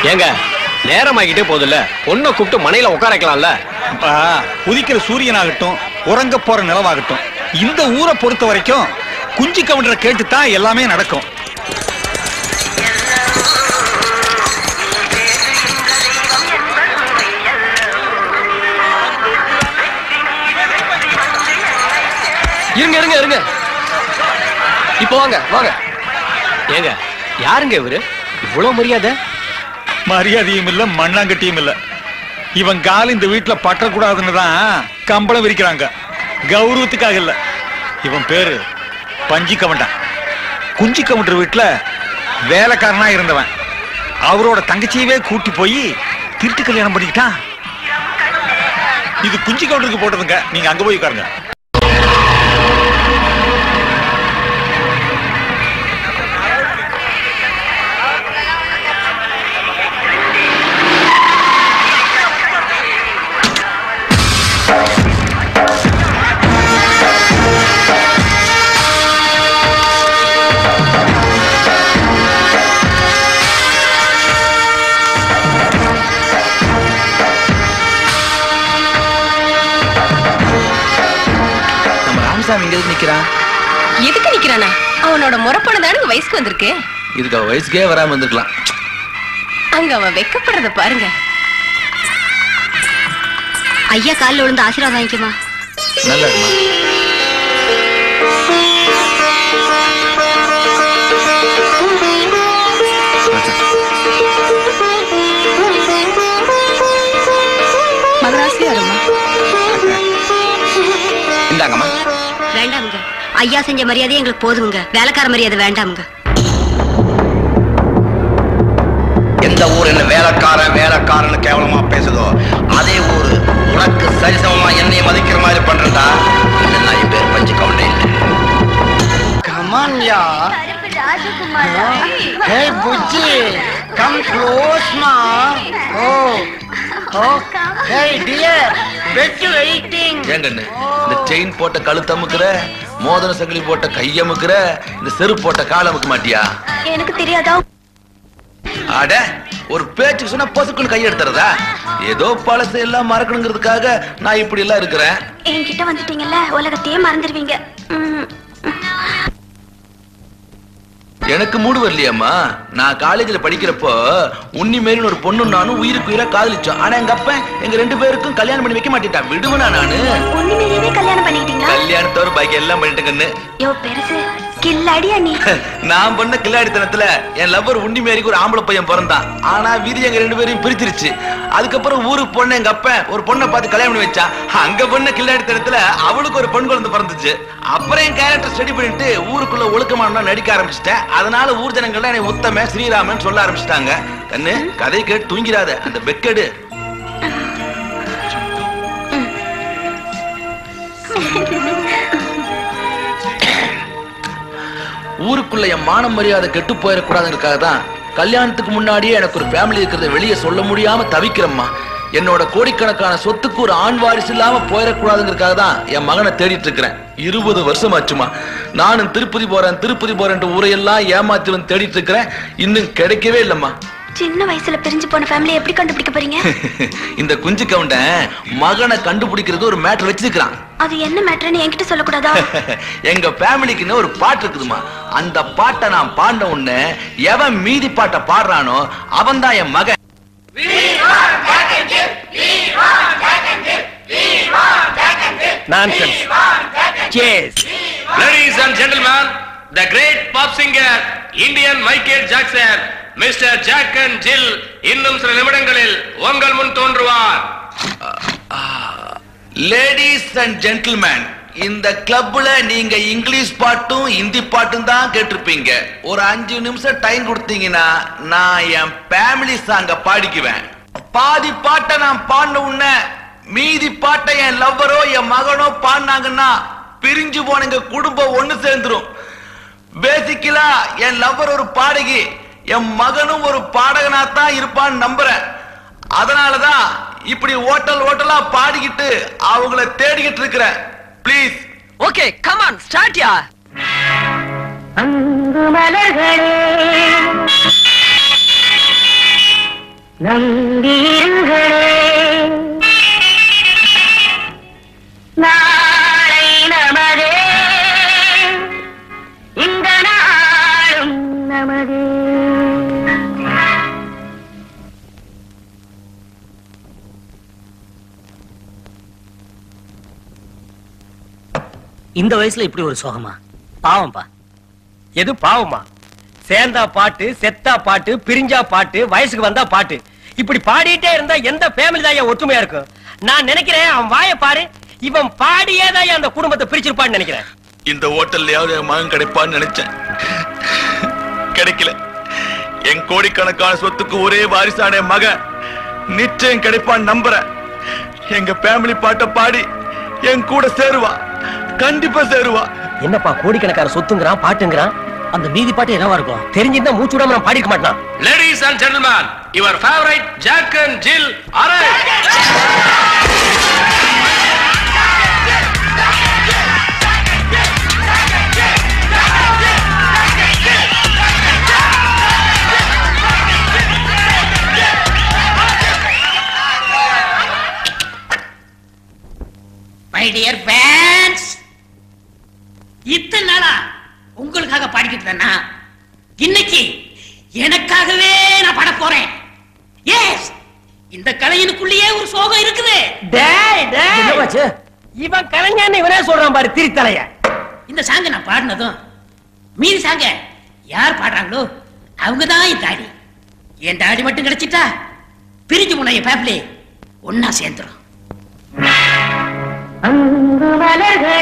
ஏங்க நேரம் ஆகிட்டே போகுதுல்ல பொண்ணை கூப்பிட்டு மனையில உட்கார வைக்கலாம்ல அப்பா உதிக்கிற சூரியனாகட்டும் உறங்க போற நிலவாகட்டும் இந்த ஊரை பொறுத்த வரைக்கும் குஞ்சு கவுண்டரை கேட்டு தான் எல்லாமே நடக்கும் இருங்க இருங்க இருங்க இப்போ வாங்க வாங்க ஏங்க யாருங்க இவரு இவ்வளவு மரியாதை மரியாதையும் இல்ல மண்ணாங்கட்டியும் இல்ல இவன் கால் இந்த வீட்டுல பற்றக்கூடாதுன்னு தான் கம்பளம் விரிக்கிறாங்க கௌரவத்துக்காக இல்ல இவன் பேரு பஞ்சி கவுண்டன் குஞ்சு கவுண்டர் வீட்டுல வேலைக்காரனா இருந்தவன் அவரோட தங்கச்சியவே கூட்டி போய் திருட்டு கல்யாணம் பண்ணிக்கிட்டான் இது குஞ்சு கவுண்டருக்கு போட்டதுங்க நீங்க அங்க போய் உட்காருங்க நம்ம ராமசாமி இங்க எதுக்கு நிக்கிறான் எதுக்கு நிக்கிறானா அவனோட முறப்பணம் தானுங்க வயசுக்கு வந்திருக்கு இதுக்கு அவ வயசுக்கே வராம இருந்திருக்கலாம் அங்க அவன் வெக்கப்படுறத பாருங்க ஐயா காலில் விழுந்து ஆசீர்வாதம் வாங்கிக்குமா நல்லா இருக்குமா மகராசி வருமா இந்தாங்கம்மா வேண்டாமுங்க ஐயா செஞ்ச மரியாதை எங்களுக்கு போதுமுங்க வேலைக்கார மரியாதை வேண்டாமுங்க எந்த ஊர் என்ன வேலைக்காரன் வேலைக்காரன்னு கேவலமா பேசுதோ அதே ஊர் உனக்கு சரிசமமா என்னைய மதிக்கிற மாதிரி பண்றா இல்லைன்னா என் பேர் பஞ்சு கவுண்டே இல்லை கமான்யா ஹே புஜ்ஜி கம் க்ளோஸ் மா oh oh hey dear pet waiting ஏங்கண்ணு இந்த செயின் போட்ட கழுத்து அமுக்குற மோதிர சங்கிலி போட்ட கையமுக்குற இந்த செருப்பு போட்ட கால் அமுக்க மாட்டியா எனக்கு தெரியாதா அட ஒரு பேச்சுக்கு சொன்னா பொசுக்குன்னு கை எடுத்துறதா ஏதோ பழசு எல்லாம் மறக்கணுங்கிறதுக்காக நான் இப்படி எல்லாம் இருக்கிறேன் என்கிட்ட வந்துட்டீங்கல்ல உலகத்தையே மறந்துடுவீங்க ம். எனக்கு மூடு வரலையாம்மா நான் காலேஜ்ல படிக்கிறப்போ உன்னி மேரின்னு ஒரு பொண்ணு நானும் உயிருக்கு உயிரா காதலிச்சோம் ஆனா எங்க அப்பன் எங்க ரெண்டு பேருக்கும் கல்யாணம் பண்ணி வைக்க மாட்டேட்டான் விடுவனா நானு ஒண்ணு மீறியவே கல்யாணம் பண்ணிக்கிட்டீங்களா கல்யாணத்தோட பாக்கி எல்லாம் பண்ணிட்டுங்கன்னு யோ பெருசு கில்லாடியா நீ நான் பண்ண கில்லாடித்தனத்துல என் லவ்வர் உன்னி மேரிக்கு ஒரு ஆம்பளை பையன் பிறந்தான் ஆனா விதி எங்க ரெண்டு பேரையும் பிரிச்சிருச்சு அதுக்கப்புறம் ஊருக்கு பொண்ணு எங்க அப்பன் ஒரு பொண்ணை பார்த்து கல்யாணம் பண்ணி வச்சான் அங்க பண்ண கில்லாடித்தனத்துல அவளுக்கு ஒரு பெண் குழந்தை பிறந்துச்சு அப்புறம் என் கேரக்டர் ஸ்டடி பண்ணிட்டு ஊருக்குள்ள ஒழுக்கமான நடிக்க ஆரம்பிச்சிட்டேன் அதனால ஊர் ஜனங்கள்லாம் என்னை உத்தம ஸ்ரீராமன் சொல்ல ஆரம்பிச்சிட்டாங்க கண்ணு கதை கேட்டு தூங்கிடாத அந்த பெக்கெடு ஊருக்குள்ள என் மானம் மரியாதை கெட்டு போயிடக்கூடாதுங்கிறதுக்காக தான் கல்யாணத்துக்கு முன்னாடியே எனக்கு ஒரு ஃபேமிலி இருக்கிறத வெளியே சொல்ல முடியாம தவிக்கிறேம்மா என்னோட கோடிக்கணக்கான சொத்துக்கு ஒரு ஆண் வாரிசு இல்லாம போயிடக்கூடாதுங்கிறதுக்காக தான் என் மகனை தேடிட்டு இருக்கிறேன் இருபது வருஷம் ஆச்சுமா நானும் திருப்பதி போறேன் திருப்பதி போறேன்ட்டு ஊரையெல்லாம் ஏமாத்தி வந்து தேடிட்டு இருக்கிறேன் இன்னும் கிடைக்கவே இல்லம்மா சின்ன வயசுல பிரிஞ்சு போன ஃபேமிலி எப்படி கண்டுபிடிக்க போறீங்க இந்த குஞ்சு கவுண்டன் மகனை கண்டுபிடிக்கிறது ஒரு மேட்டர் வச்சிருக்கிறான் அது என்ன மேட்டர்னு என்கிட்ட சொல்லக்கூடாதா எங்க ஃபேமிலிக்குன்னு ஒரு பாட்டு இருக்குதுமா அந்த பாட்டை நான் பாடின உடனே எவன் மீதி பாட்டை பாடுறானோ அவன் தான் என் மகன் nonsense Cheers. Ladies and gentlemen, the great pop singer, Indian Michael Jackson, Mr. Jack and Jill இன்னும் சில நிமிடங்களில் உங்கள் முன் தோன்றுவார் லேடிஸ் அண்ட் ஜென்டில்மேன் இந்த கிளப்ல நீங்க இங்கிலீஷ் பாட்டும் ஹிந்தி பாட்டும் தான் கேட்டிருப்பீங்க ஒரு அஞ்சு நிமிஷம் டைம் கொடுத்தீங்கன்னா நான் என் ஃபேமிலி சாங்க பாடிக்குவேன் பாதி பாட்டை நான் பாடின உடனே மீதி பாட்டை என் லவ்வரோ என் மகனோ பாடினாங்கன்னா பிரிஞ்சு போன எங்க குடும்பம் ஒண்ணு சேர்ந்துரும் பேசிக்கலா என் லவ்வர் ஒரு பாடகி என் மகனும் ஒரு பாடகனா தான் இருப்பான்னு நம்புறேன் அதனாலதான் இப்படி ஓட்டல் ஓட்டலா பாடிக்கிட்டு அவங்கள தேடிக்கிட்டு இருக்கிறேன் ப்ளீஸ் ஓகே கமான் ஸ்டார்ட் யா அங்கு மலர்களே நம்பியிருங்களே நாளை நமதே இந்த நாளும் நமதே இந்த வயசுல இப்படி ஒரு சோகமா பாவம்பா எது பாவமா சேர்ந்தா பாட்டு செத்தா பாட்டு பிரிஞ்சா பாட்டு வயசுக்கு வந்தா பாட்டு இப்படி பாடிட்டே இருந்தா எந்த ஃபேமிலி தான் ஏன் ஒற்றுமையா இருக்கும் நான் நினைக்கிறேன் அவன் வாயை பாரு இவன் பாடியே தான் ஏன் அந்த குடும்பத்தை பிரிச்சிருப்பான்னு நினைக்கிறேன் இந்த ஹோட்டல்லையாவது என் மகன் கிடைப்பான்னு நினைச்சேன் கிடைக்கல என் கோடிக்கணக்கான சொத்துக்கு ஒரே வாரிசான என் மகன் நிச்சயம் கிடைப்பான்னு நம்புறேன் எங்க ஃபேமிலி பாட்டை பாடி என் கூட சேருவா கண்டிப்பா சேருவா என்னப்பா கோடிக்கணக்கான சொத்துங்கிறான் பாட்டுங்கிறான் அந்த மீதி பாட்டு என்னவா இருக்கும் தெரிஞ்சிருந்தா மூச்சு விடாம நான் பாடிக்க மாட்டான் ladies and gentlemen your favourite Jack and Jill அரே மை டியர் ஃபேன்ஸ் இத்தனை நாளா உங்களுக்காக பாடிக்கிட்டு இருந்தேனா இன்னைக்கு எனக்காகவே நான் பாட போறேன் எஸ் இந்த கலைஞனுக்குள்ளேயே ஒரு சோகம் இருக்குது டேய் டேய் என்னவாச்சு இவன் கலைஞன் இவனே சொல்றான் பாரு திரித்தலைய இந்த சாங்க நான் பாடினதும் மீதி சாங்க யார் பாடுறாங்களோ அவங்க தான் என் தாடி என் தாடி மட்டும் கிடைச்சிட்டா பிரிஞ்சு முனைய பேப்லே ஒன்னா சேர்ந்துரும் அன்பு மலர்களே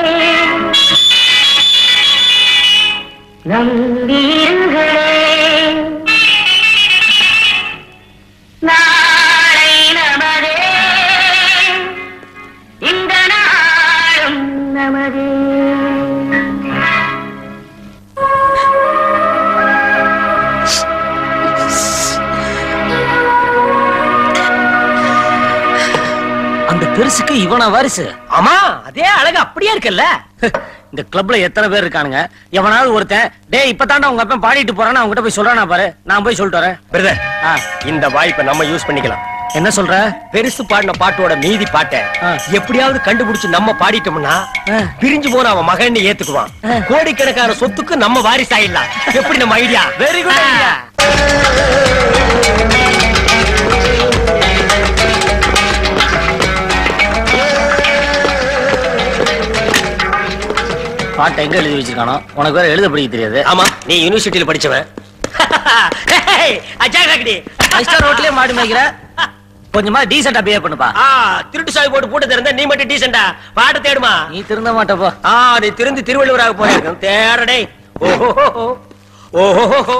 நம்பியிருங்களே நாளை நமதே இந்த நாளும் நமதே அந்த பெருசுக்கு இவனா வாரிசு ஆமா அதே அழகு அப்படியே இருக்குல்ல இந்த கிளப்ல எத்தனை பேர் இருக்கானுங்க எவனாவது ஒருத்தன் டேய் இப்பதான்டா உங்க அப்பன் பாடிட்டு போறான்னு அவங்ககிட்ட போய் சொல்றானா பாரு நான் போய் சொல்லிட்டு வரேன் பிரதர் ஆ, இந்த வாய்ப்பை நம்ம யூஸ் பண்ணிக்கலாம் என்ன சொல்ற பெருசு பாடின பாட்டோட மீதி பாட்டை ஆ. எப்படியாவது கண்டுபிடிச்சு நம்ம பாடிட்டோம்னா ஆ. பிரிஞ்சு போன அவன் மகன் ஏத்துக்குவான் ஆ. கோடிக்கணக்கான சொத்துக்கு நம்ம வாரிசு ஆயிடலாம் எப்படி நம்ம ஐடியா வெரி குட் ஐடியா பாட்டை எங்க எழுதி வச்சிருக்கானோ உனக்கு வேற எழுத படிக்க தெரியாது ஆமா நீ யூனிவர்சிட்டியில படிச்சவன் ஹேய், அஜா காக்கடி ஃபைவ் ரோட்லயே மாடு மேய்க்கிற கொஞ்சமா டீசெண்டா பிஹேவ் பண்ணுப்பா ஆ, திருட்டு சாவி போட்டு பூட்ட திறந்த நீ மட்டும் டீசெண்டா பாட்டு தேடுமா நீ திருந்த மாட்டப்போ ஆ நீ திருந்து திருவள்ளுவராக போயிருக்கும் தேடடே ஓஹோ ஓஹோ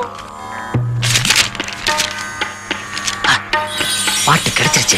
பாட்டு கிடைச்சிருச்சு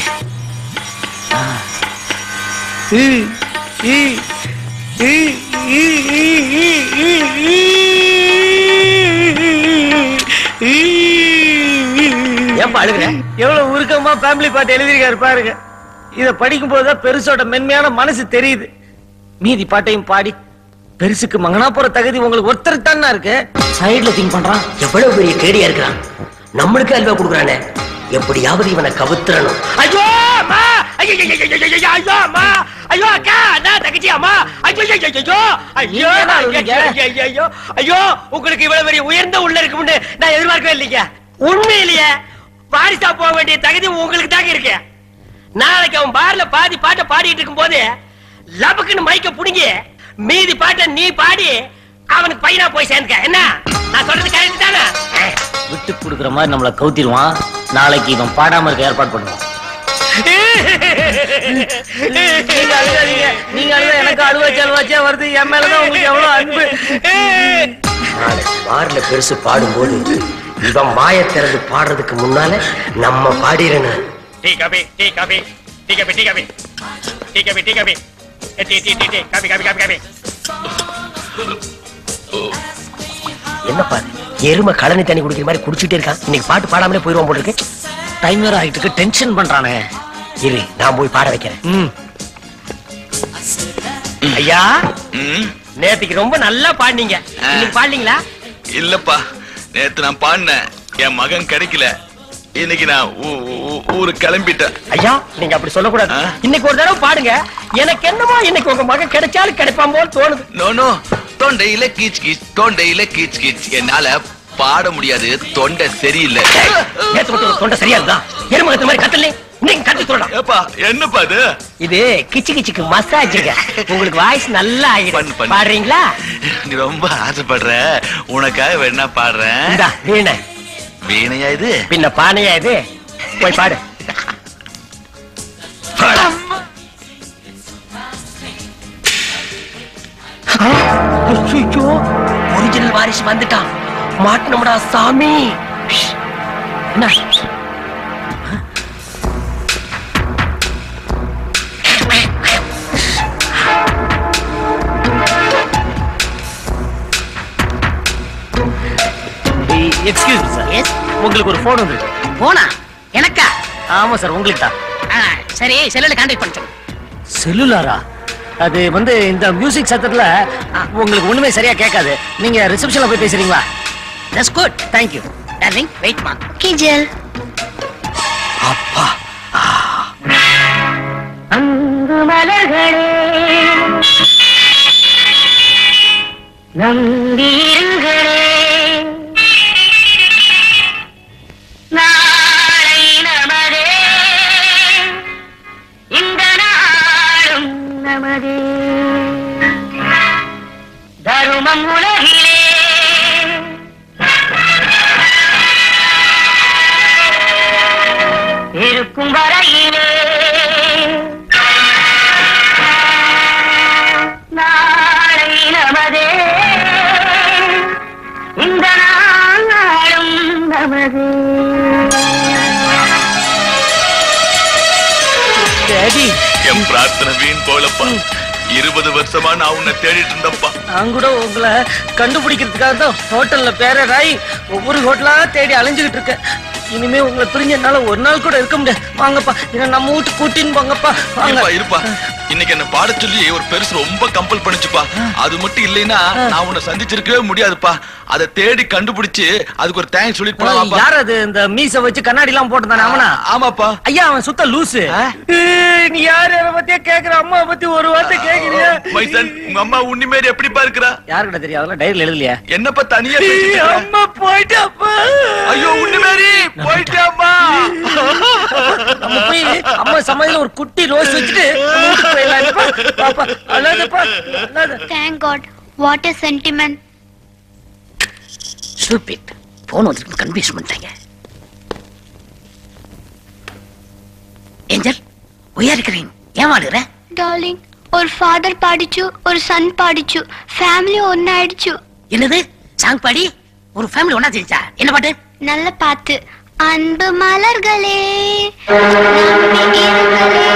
ஏன்பா அழுகுற எவ்வளவு உருக்கமா ஃபேமிலி பாட்டு எழுதிருக்காரு பாருங்க இத படிக்கும் போதுதான் பெருசோட மென்மையான மனசு தெரியுது மீதி பாட்டையும் பாடி பெருசுக்கு மங்கனா போற தகுதி உங்களுக்கு ஒருத்தர் தானே இருக்கு சைடுல திங்க் பண்றான் எவ்வளவு பெரிய கேடியா இருக்கிறான் நம்மளுக்கு அல்வா கொடுக்குறானே எப்படியாவது இவனை கவுத்துறணும் ஐயோ அம்மா ஐயோ ஐயோ, ஐயோ, ஐயோ, ஐயோ, ஐயோ அம்மா ஐயோ அக்கா நான் தங்கச்சி அம்மா ஐயோ ஐயோ ஐயோ, ஐயோ ஐயோ நீங்க என்ன ஐயோ, அழுகுறீங்க? ஐயோ, ஐயோ, ஐயோ ஐயோ உங்களுக்கு இவ்வளவு பெரிய உயர்ந்த உள்ள இருக்கும்னு நான் எதிர்பார்க்கவே இல்லைங்க உண்மையிலேயே வாரிசா போக வேண்டிய தகுதி உங்களுக்கு தாங்க இருக்கு நாளைக்கு அவன் பார்ல பாதி பாட்டை பாடிட்டு இருக்கும் போது லபக்குன்னு மைக்க புடுங்கி மீதி பாட்டை நீ பாடி அவனுக்கு பையனா போய் சேர்ந்துக்க என்ன நான் சொல்றது கரெக்ட் தானே விட்டு கொடுக்குற மாதிரி நம்மள கவுத்திடுவான் நாளைக்கு இவன் பாடாம இருக்க ஏற்பாடு பண்ணுவான் நீங்க அழுகாதீங்க நீங்க அழுத எனக்கு அழுவாச்சு அழுவாச்சே வருது என் மேலதான் உங்களுக்கு எவ்வளவு அன்பு நாளைக்கு பார்ல பெருசு பாடும்போது இவன் வாய திறந்து பாடுறதுக்கு முன்னால நம்ம பாடிடணும் tea coffee tea coffee tea coffee tea coffee tea coffee tea coffee ஏ, tea tea tea tea coffee coffee coffee coffee என்ன பாரு எருமை கழனி தண்ணி குடிக்கிற மாதிரி குடிச்சிட்டே இருக்கான் இன்னைக்கு பாட்டு பாடாமலே போயிருவான் போல இருக்கு டைம் வேற ஆயிட்டு இருக்கு டென்ஷன் பண்றானே இரு நான் போய் பாட வைக்கிறேன் ம் ஐயா ம், நேத்துக்கு ரொம்ப நல்லா பாடினீங்க இன்னைக்கு பாடலீங்களா இல்லப்பா நேத்து நான் பாடினேன் என் மகன் கிடைக்கல இன்னைக்கு நான் ஊ- ஊ- ஊருக்கு கிளம்பிட்டேன் ஐயா நீங்க அப்படி சொல்லக்கூடாது இன்னைக்கு ஒரு தடவை பாடுங்க எனக்கு என்னமோ இன்னைக்கு உங்க மகன் கிடைச்சாலும் கிடைப்பான் போல தோணுது நோ நோ தொண்டையில கீச் கீச் தொண்டையில கீச் கீச் என்னால பாட முடியாது தொண்டை சரியில்லை நேத்து மட்டும் ஒரு தொண்டை சரியா இருந்தா எருமகத்து மாதிரி கத்தல இன்னைக்கு கத்தி சொல்லலாம் ஏப்பா என்னப்பா இது இது கிச்சு கிச்சுக்கு மசாஜுங்க உங்களுக்கு வாய்ஸ் நல்லா பண்ணு, ஆகிடும் பண்ணு. பாடுறீங்களா நீ ரொம்ப ஆசைப்படுற உனக்காக வேணா பாடுறேன் இந்தா வீணை வீணையா இது பின்ன பானையா இது போய் பாடு ஒரிஜினல் வாரிசு வந்துட்டான் மாட்டணும்டா சாமி ஷ். என்ன எக்ஸ்கியூஸ் சார் எஸ் உங்களுக்கு ஒரு போன் வந்துருக்கு போனா எனக்கா ஆமா சார் உங்களுக்கு தான் ஆ, சரி செல்லுல கான்டாக்ட் பண்ண சொல்லு செல்லுலாரா அது வந்து இந்த மியூசிக் சத்தத்துல உங்களுக்கு ஒண்ணுமே சரியா கேட்காது நீங்க ரிசப்ஷன்ல போய் பேசுறீங்களா that's good thank you darling wait மா ஓகே ஜெல் அப்பா அங்கு மலர்களே நம்பியிருங்களே நாளை நமதே இந்த நாளும் நமதே தருமம் உலகிலே இருக்கும் வரையிலே நாளை நமதே இந்த நாளும் நமதே டேடி என் பிரார்த்தனை வீண் போலப்பா இருபது வருஷமா நான் உன்னை தேடிட்டு இருந்தப்பா நான் கூட உங்களை கண்டுபிடிக்கிறதுக்காக தான் ஹோட்டல்ல பேரராய் ஒவ்வொரு ஹோட்டலா தேடி அலைஞ்சுகிட்டு இருக்கேன் இனிமே உங்களை பிரிஞ்ச என்னால ஒரு நாள் கூட இருக்க முடியாது வாங்கப்பா என்ன நம்ம வீட்டு கூட்டின்னு போங்கப்பா இருப்பா வாங்க இருப்பா இன்னைக்கு என்ன பாட சொல்லி ஒரு பெருசு ரொம்ப கம்பல் பண்ணுச்சுப்பா அது மட்டும் இல்லைன்னா நான் உன்னை சந்திச்சிருக்கவே முடியாதுப்பா அதை தேடி கண்டுபிடிச்சு அதுக்கு ஒரு தேங்க்ஸ் சொல்லிட்டு போலாமாப்பா யார் அது இந்த மீச வச்சு கண்ணாடி எல்லாம் போட்டுதானே அவனா ஆமாப்பா ஐயா அவன் சுத்த லூசு ஏய், நீ யார் யார பத்தியா கேக்குற அம்மா பத்தி ஒரு வார்த்தை கேக்குறியா மைசன் உங்க அம்மா உன்னிமேரி எப்படிப்பா இருக்கிறா யாருக்கிட்ட தெரியும் அதெல்லாம் டைரியில் எழுதலையா என்னப்பா தனியா பேசிட்டு இருக்க? அம்மா போயிட்டாப்பா ஐயோ உன்னிமேரி போயிட்டாமா நம்ம போய் அம்மா சமாதியில ஒரு குட்டி ரோஸ் வச்சுட்டு நம்ம வீட்டுக்கு போயிடலாம் இல்லப்பா? பாப்பா அழாதப்பா அழாத thank God what a sentiment stupid phone வந்துருக்கு கன்ஃபியூஸ் பண்ணிட்டாங்க ஏஞ்சல் உயா இருக்கிறீங்க ஏன் வாடுற டார்லிங் ஒரு ஃபாதர் பாடிச்சு ஒரு சன் பாடிச்சு ஃபேமிலி ஒன்னாயிடுச்சு என்னது சாங் பாடி ஒரு ஃபேமிலி ஒண்ணா தெரிஞ்சா என்ன பாட்டு நல்ல பாத்து அன்பு மலர்களே நம்பி இருங்களே,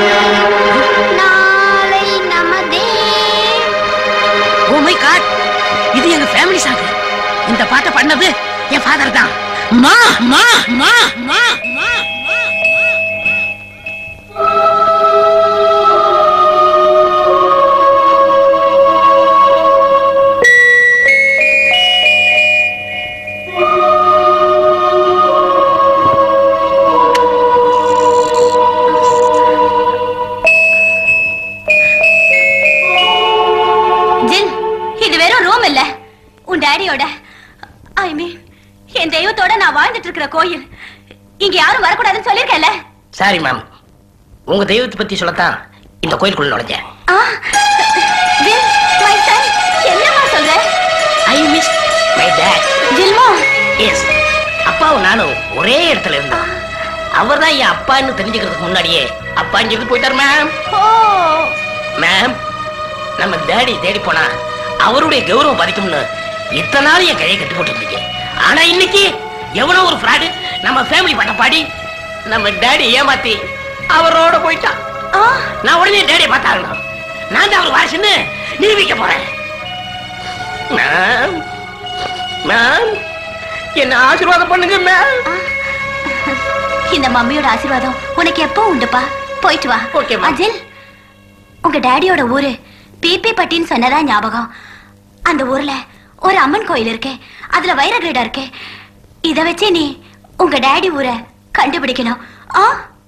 நாளை நமதே ஓ மை காட் இது எங்க ஃபேமிலி சாங் இந்த பாட்டை பண்ணது என் ஃபாதர் தான் மா மா மா மா மா ஜில் இது வெறும் ரூம் இல்ல உன் டாடியோட ஐ மீன் என் தெய்வத்தோட நான் வாழ்ந்துட்டு இருக்கிற கோயில் இங்க யாரும் வரக்கூடாதுன்னு சொல்லிருக்கேன்ல சாரி மேம் உங்க தெய்வத்தை பத்தி சொல்லத்தான் இந்த கோயிலுக்குள்ள நுழைஞ்சேன் ஆ, ஜில் மை சன் என்னம்மா சொல்ற ஐ மிஸ் மை டேட் ஜில்மா எஸ் அப்பாவும் நானும் ஒரே இடத்துல இருந்தோம் அவர் தான் என் அப்பான்னு தெரிஞ்சுக்கிறதுக்கு முன்னாடியே அப்பான்னு சொல்லி போயிட்டார் மேம் ஓ மேம் நம்ம டேடி தேடி போனா அவருடைய கௌரவம் பாதிக்கும்னு இத்தனை நாள் என் கையை கட்டி போட்டுருந்தீங்க ஆனா இன்னைக்கு எவனோ ஒரு ஃப்ராடு நம்ம ஃபேமிலி பண்ண பாடி நம்ம டேடி ஏமாத்தி அவரோட போயிட்டான் ஆ நான் உடனே டேடியை பார்த்தாகணும் நான் தான் அவர் வாரிசுன்னு நிரூபிக்க போறேன் மேம் மேம் என்ன ஆசீர்வாதம் பண்ணுங்க மேம் இந்த மம்மியோட ஆசீர்வாதம் உனக்கு எப்போ உண்டுப்பா போயிட்டு வா Okay, ma'am. அஜில் உங்க டாடியோட ஊரு பிபி பட்டின்னு சொன்னதா ஞாபகம் அந்த ஊர்ல ஒரு அம்மன் கோயில் இருக்கு அதுல வைர கிரீடம் இருக்கு இத வச்சே நீ உங்க டாடி ஊரை கண்டுபிடிக்கணும் ஆ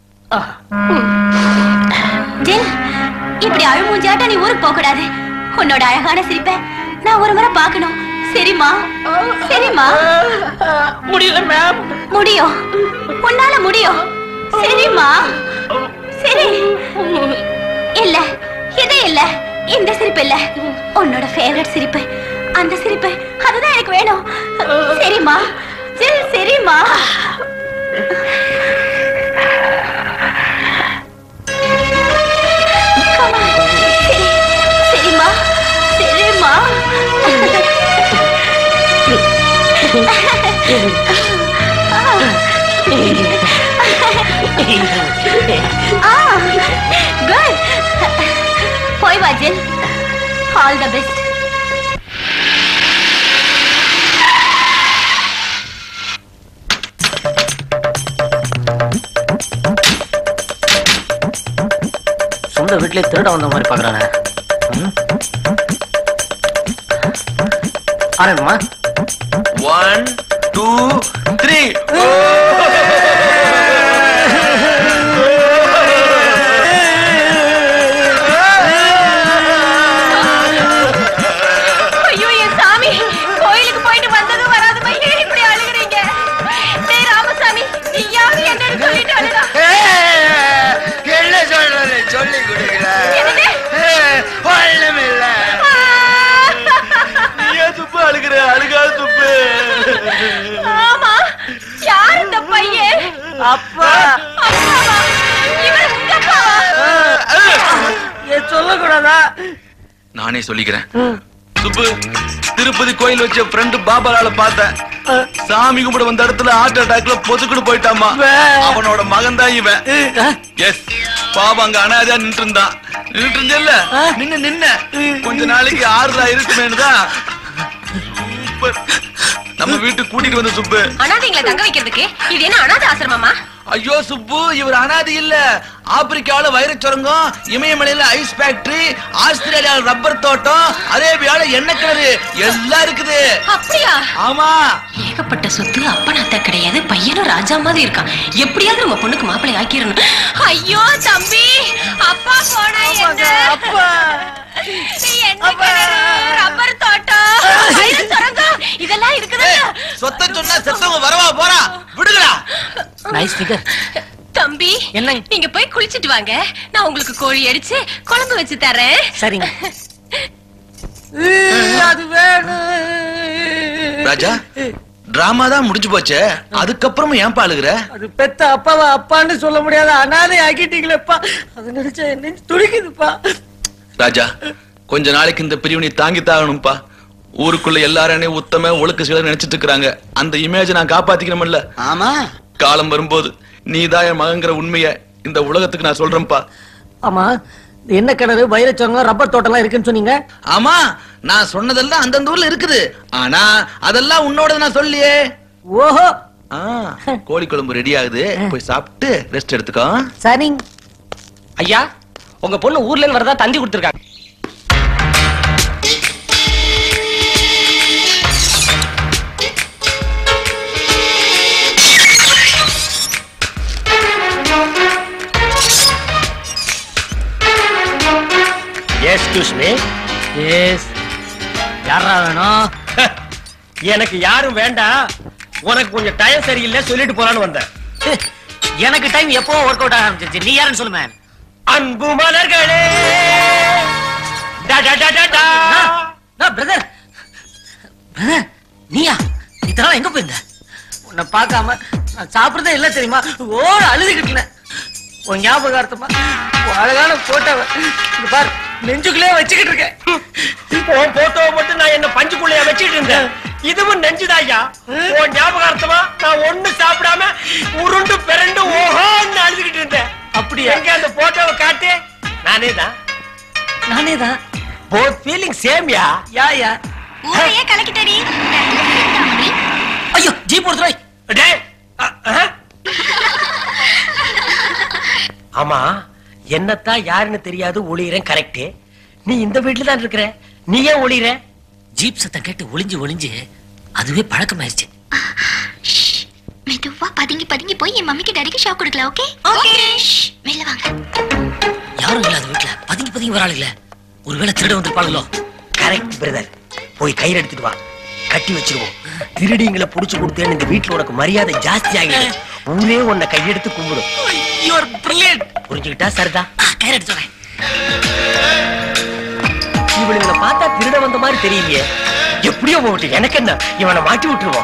ஜில் இப்படி அழுமூஞ்சாட்ட நீ ஊருக்கு போக கூடாது உன்னோட அழகான சிரிப்பை நான் ஒரு முறை பார்க்கணும் சரிம்மா சரிம்மா முடியல மேம் முடியும் உன்னால முடியும் சரிம்மா சரி இல்ல இது இல்ல இந்த சிரிப்பு இல்ல உன்னோட ஃபேவரட் சிரிப்பு அந்த சிரிப்பு அதுதான் எனக்கு வேணும் சரிம்மா ஜில் சரிம்மா Come on. சரி சரிம்மா சரிம்மா ஆ குட் போய் வா ஜில் ஆல் தி பெஸ்ட் சொந்த வீட்லயே திருட வந்த மாதிரி பாக்குறானே ம்? ஆரம்பமா ஒன் டூ த்ரீ ஐயோ என் சாமி கோயிலுக்கு போயிட்டு வந்ததும் வராதுமா ஏன் இப்படி அழுகுறீங்க டேய் ராமசாமி நீயாவது என்னன்னு சொல்லிட்டு அழுடா என்ன சொல்றது சொல்லி கொடுக்கல என்னது? ஒண்ணுமில்ல ஏன் துப்பு அழுகுற அழுகாத துப்பு ஆமா யார் இந்த பையன் அப்பா அப்பாவா இவர் உங்க அப்பாவா ஏன் சொல்லக்கூடாதா நானே சொல்லிக்கிறேன் சுப்பு திருப்பதி கோயில் வச்ச ஃப்ரெண்டு பாபாலால பார்த்தேன் சாமி கும்பிட வந்த இடத்துல ஹார்ட் அட்டாக்ல பொதுக்குன்னு போயிட்டாமா அவனோட மகன் தான் இவன் எஸ் பாபா அங்க அனாதையா நின்று இருந்தான் நின்று இருந்தேல்ல நின்னு நின்ன கொஞ்ச நாளைக்கு ஆறுதலா இருக்குமேனுதான் சூப்பர் நம்ம வீட்டுக்கு கூட்டிட்டு வந்த சுப்பு அனாதைங்களை தங்க வைக்கிறதுக்கு இது என்ன அனாதை ஆசிரமமா ஐயோ சுப்பு இவர் அனாதை இல்ல ஆப்பிரிக்கால வைரச் சுரங்கம் இமயமலையில ஐஸ் ஃபேக்டரி ஆஸ்திரேலியால ரப்பர் தோட்டம் அரேபியால எண்ணெய் கிணறு எல்லாம் இருக்குது அப்படியா ஆமா ஏகப்பட்ட சொத்து அப்பனாத்த கிடையாது பையனும் ராஜா மாதிரி இருக்கான் எப்படியாவது நம்ம பொண்ணுக்கு மாப்பிள்ளை ஆக்கிரணும் ஐயோ தம்பி அப்பா போனா என்ன அப்பா என்ன கிணறு, ரப்பர் தோட்டம் வைரச் சுரங்கம் இதெல்லாம் இருக்குது சொத்த சொன்னா செத்தவங்க வரவா போறா விடுங்களா நைஸ் ஃபிகர் தம்பி என்ன நீங்க போய் குளிச்சிட்டு வாங்க நான் உங்களுக்கு கோழி அடிச்சு குழம்பு வச்சு தரேன் சரிங்க அது வேணும் ராஜா டிராமா தான் முடிஞ்சு போச்சே அதுக்கப்புறமும் ஏன்பா அழுகுற அது பெத்த அப்பாவை அப்பான்னு சொல்ல முடியாத அனாதை ஆக்கிட்டீங்களேப்பா அது நினைச்சா என் நெஞ்சு துடிக்குதுப்பா ராஜா கொஞ்ச நாளைக்கு இந்த பிரிவு நீ தாங்கி தாகணும்பா ஊருக்குள்ள எல்லாரும் உத்தம ஒழுக்க சிலர் நினைச்சிட்டு இருக்காங்க அந்த இமேஜ் நான் காப்பாத்திக்கணும்ல ஆமா காலம் வரும்போது நீதான் என் மகங்கிற உண்மைய இந்த உலகத்துக்கு நான் சொல்றேன்ப்பா ஆமா இந்த எண்ணெய் கிணறு வைரச்சவங்க ரப்பர் தோட்டம்லாம் இருக்குன்னு சொன்னீங்க ஆமா நான் சொன்னதெல்லாம் அந்தந்த ஊர்ல இருக்குது ஆனா அதெல்லாம் உன்னோட நான் சொல்லியே ஓஹோ ஆ, கோழி குழம்பு ரெடி ஆகுது போய் சாப்பிட்டு ரெஸ்ட் எடுத்துக்கோ சரிங்க ஐயா உங்க பொண்ணு ஊர்ல இருந்து வரதா தந்தி கொடுத்துருக்காங்க எஸ்கியூஸ் மீ எஸ் யாரா வேணும் எனக்கு யாரும் வேண்டாம் உனக்கு கொஞ்சம் டைம் சரியில்லை சொல்லிட்டு போலான்னு வந்தேன் எனக்கு டைம் எப்போ ஒர்க் அவுட் ஆக ஆரம்பிச்சிருச்சு நீ யாருன்னு சொல்லு மேம் அன்பு மலர்களே டா, டா, டா, டா, டா. பிரதர் நீயா இத்தனால எங்க போயிருந்த உன்னை பார்க்காம நான் சாப்பிடுறதே இல்ல தெரியுமா ஓட அழுதுகிட்டு உன் ஞாபகார்த்தமா உன் அழகான போட்டோவை இது பார் நெஞ்சுக்குள்ளே வச்சுக்கிட்டு இருக்கேன் உன் போட்டோவை மட்டும் நான் என்ன பஞ்சுக்குள்ளையா வச்சிட்டு இருந்தேன் இதுவும் நெஞ்சுதாய்யா உன் ஞாபகார்த்தமா நான் ஒண்ணு சாப்பிடாம உருண்டு பிறண்டு ஓஹோன்னு அழுதுகிட்டு இருந்தேன் அப்படியா? எங்க அந்த போட்டோவை காட்டு நானே தான் நானே தான் போத் ஃபீலிங் சேம்யா யா யா ஊரையே கலக்கிட்டடி ஐயோ ஜீப் ஒருத்தர் டேய், அ- அ. ஆமா என்னத்தான் யாருன்னு தெரியாது ஒளியறேன் கரெக்ட் நீ இந்த வீட்டுல தான் இருக்கிற நீ ஏன் ஒளியற ஜீப் சத்தம் கேட்டு ஒளிஞ்சு ஒளிஞ்சு அதுவே பழக்கமாயிருச்சு மெதுவா பதுங்கி பதுங்கி போய் என் மம்மிக்கு டாடிக்கு ஷாக் கொடுக்கலாம் ஓகே ஓகே வெளில வாங்க யாரும் இல்லாத வீட்டுல பதுங்கி பதுங்கி வராளுங்கள ஒருவேளை திருட வந்திருப்பாளுங்களோ கரெக்ட் பிரதர் போய் கயிறு எடுத்துட்டு வா கட்டி வச்சிருவோம் திருடிங்களை புடிச்சு கொடுத்தேன்னு இந்த வீட்டுல உனக்கு மரியாதை ஜாஸ்தி ஆகிடும் ஊரே உன்னை கையெடுத்து கும்பிடும் யுவர் பிரில்லியன்ட் புரிஞ்சுக்கிட்டா சரிதான் கயிறு எடுத்து வரேன் இவனுங்களை பார்த்தா திருட வந்த மாதிரி தெரியலையே எப்படியோ போகட்டும் எனக்கு என்ன இவனை மாட்டி விட்டுருவோம்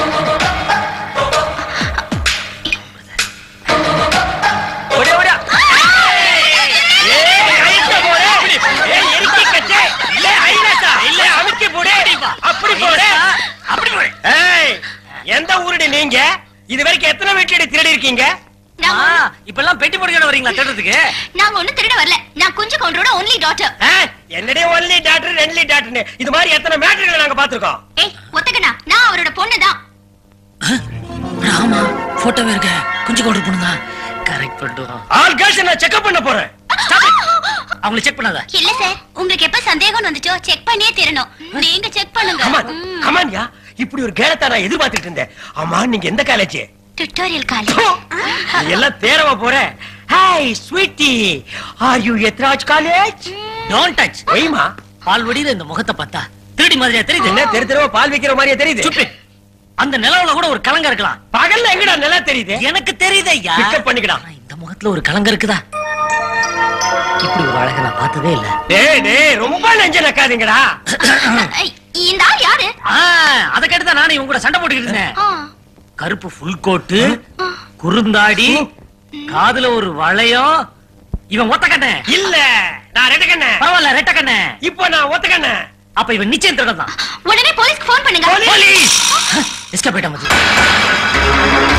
ஓடியா, ஓடியா. ஏய், ரைட்ல போடு. ஏய், எரிக்கி கட்டு. இல்ல, ஐலசா. இல்ல, அமுக்கி போடு. அப்படி போடு. அப்படி போடு. ஏய், எந்த ஊருடி நீங்க இது வரைக்கும் எத்தனை வீட்டுல திருடி இருக்கீங்க நான் ஒண்ணும்- இப்பெல்லாம் பெட்டி போடுக்க வரீங்களா திருடுறதுக்கு நாங்க ஒண்ணும் திருட வரல நான் குஞ்சு கவுண்டரோட ஒன்லி டாட்டர் ஆ, என்னடி ஒன்லி டாக்டர் ரெண்டுலி டாக்டர்னு இது மாதிரி எத்தனை மேட்டர்களை நாங்க பாத்துருக்கோம் ஏய் ஒத்தக்கண்ணா நான் அவரோட பொண்ணு தான் ஆமா போட்டோவே இருக்க கொஞ்சம் கவுண்டர் பண்ணுங்க கரெக்ட் பண்ணிட்டு ஆல் கேர்ள்ஸ் நான் செக்அப் பண்ண போறேன் அவங்கள செக் பண்ணாத இல்ல சார் உங்களுக்கு எப்ப சந்தேகம் வந்துச்சோ செக் பண்ணியே தரணும் நீங்க செக் பண்ணுங்க கமான் கமான்யா இப்படி ஒரு கேளத்தை நான் எதிர்பார்த்துட்டு இருந்தேன் ஆமா நீங்க எந்த காலேஜ் டுட்டோரியல் காலேஜ் நீ எல்லாம் தேரவா போற hi sweetie are you Ethiraj college don't touch ஒய்மா பால் வடியில இந்த முகத்தை பார்த்தா திருடி மாதிரியா தெரியுது என்ன தெரு தெருவா பால் விக்கிற மாதிரியே தெரியுது சுப்பி அந்த நிலவுல கூட ஒரு கலங்க இருக்கலாம் பகல்ல எங்கடா நல்லா தெரியுது எனக்கு தெரியுது ஐயா பிக்கப் பண்ணிக்கடா ஆனா இந்த முகத்துல ஒரு கலங்க இருக்குதா இப்படி ஒரு அழக நான் பார்த்ததே இல்ல டேய் டேய் ரொம்ப நெஞ்ச நக்காதீங்கடா இந்த ஆள் யாரு ஆ, அத கேட்டுதான் நானும் இவங்க கூட சண்டை போட்டுக்கிட்டு இருந்தேன் ஆ, கருப்பு ஃபுல் கோட்டு குறுந்தாடி காதுல ஒரு வளையம் இவன் ஒத்த கண்ண இல்ல நான் ரெட்ட கண்ண பரவாயில்ல ரெட்ட கண்ண இப்போ நான் ஒத்த கண்ண அப்ப இவன் நிச்சயம் திருடன் தான் உடனே போலீஸ்க்கு ஃபோன் பண்ணுங்க போலீஸ் எஸ்கேப் ஆயிட்டா மச்சி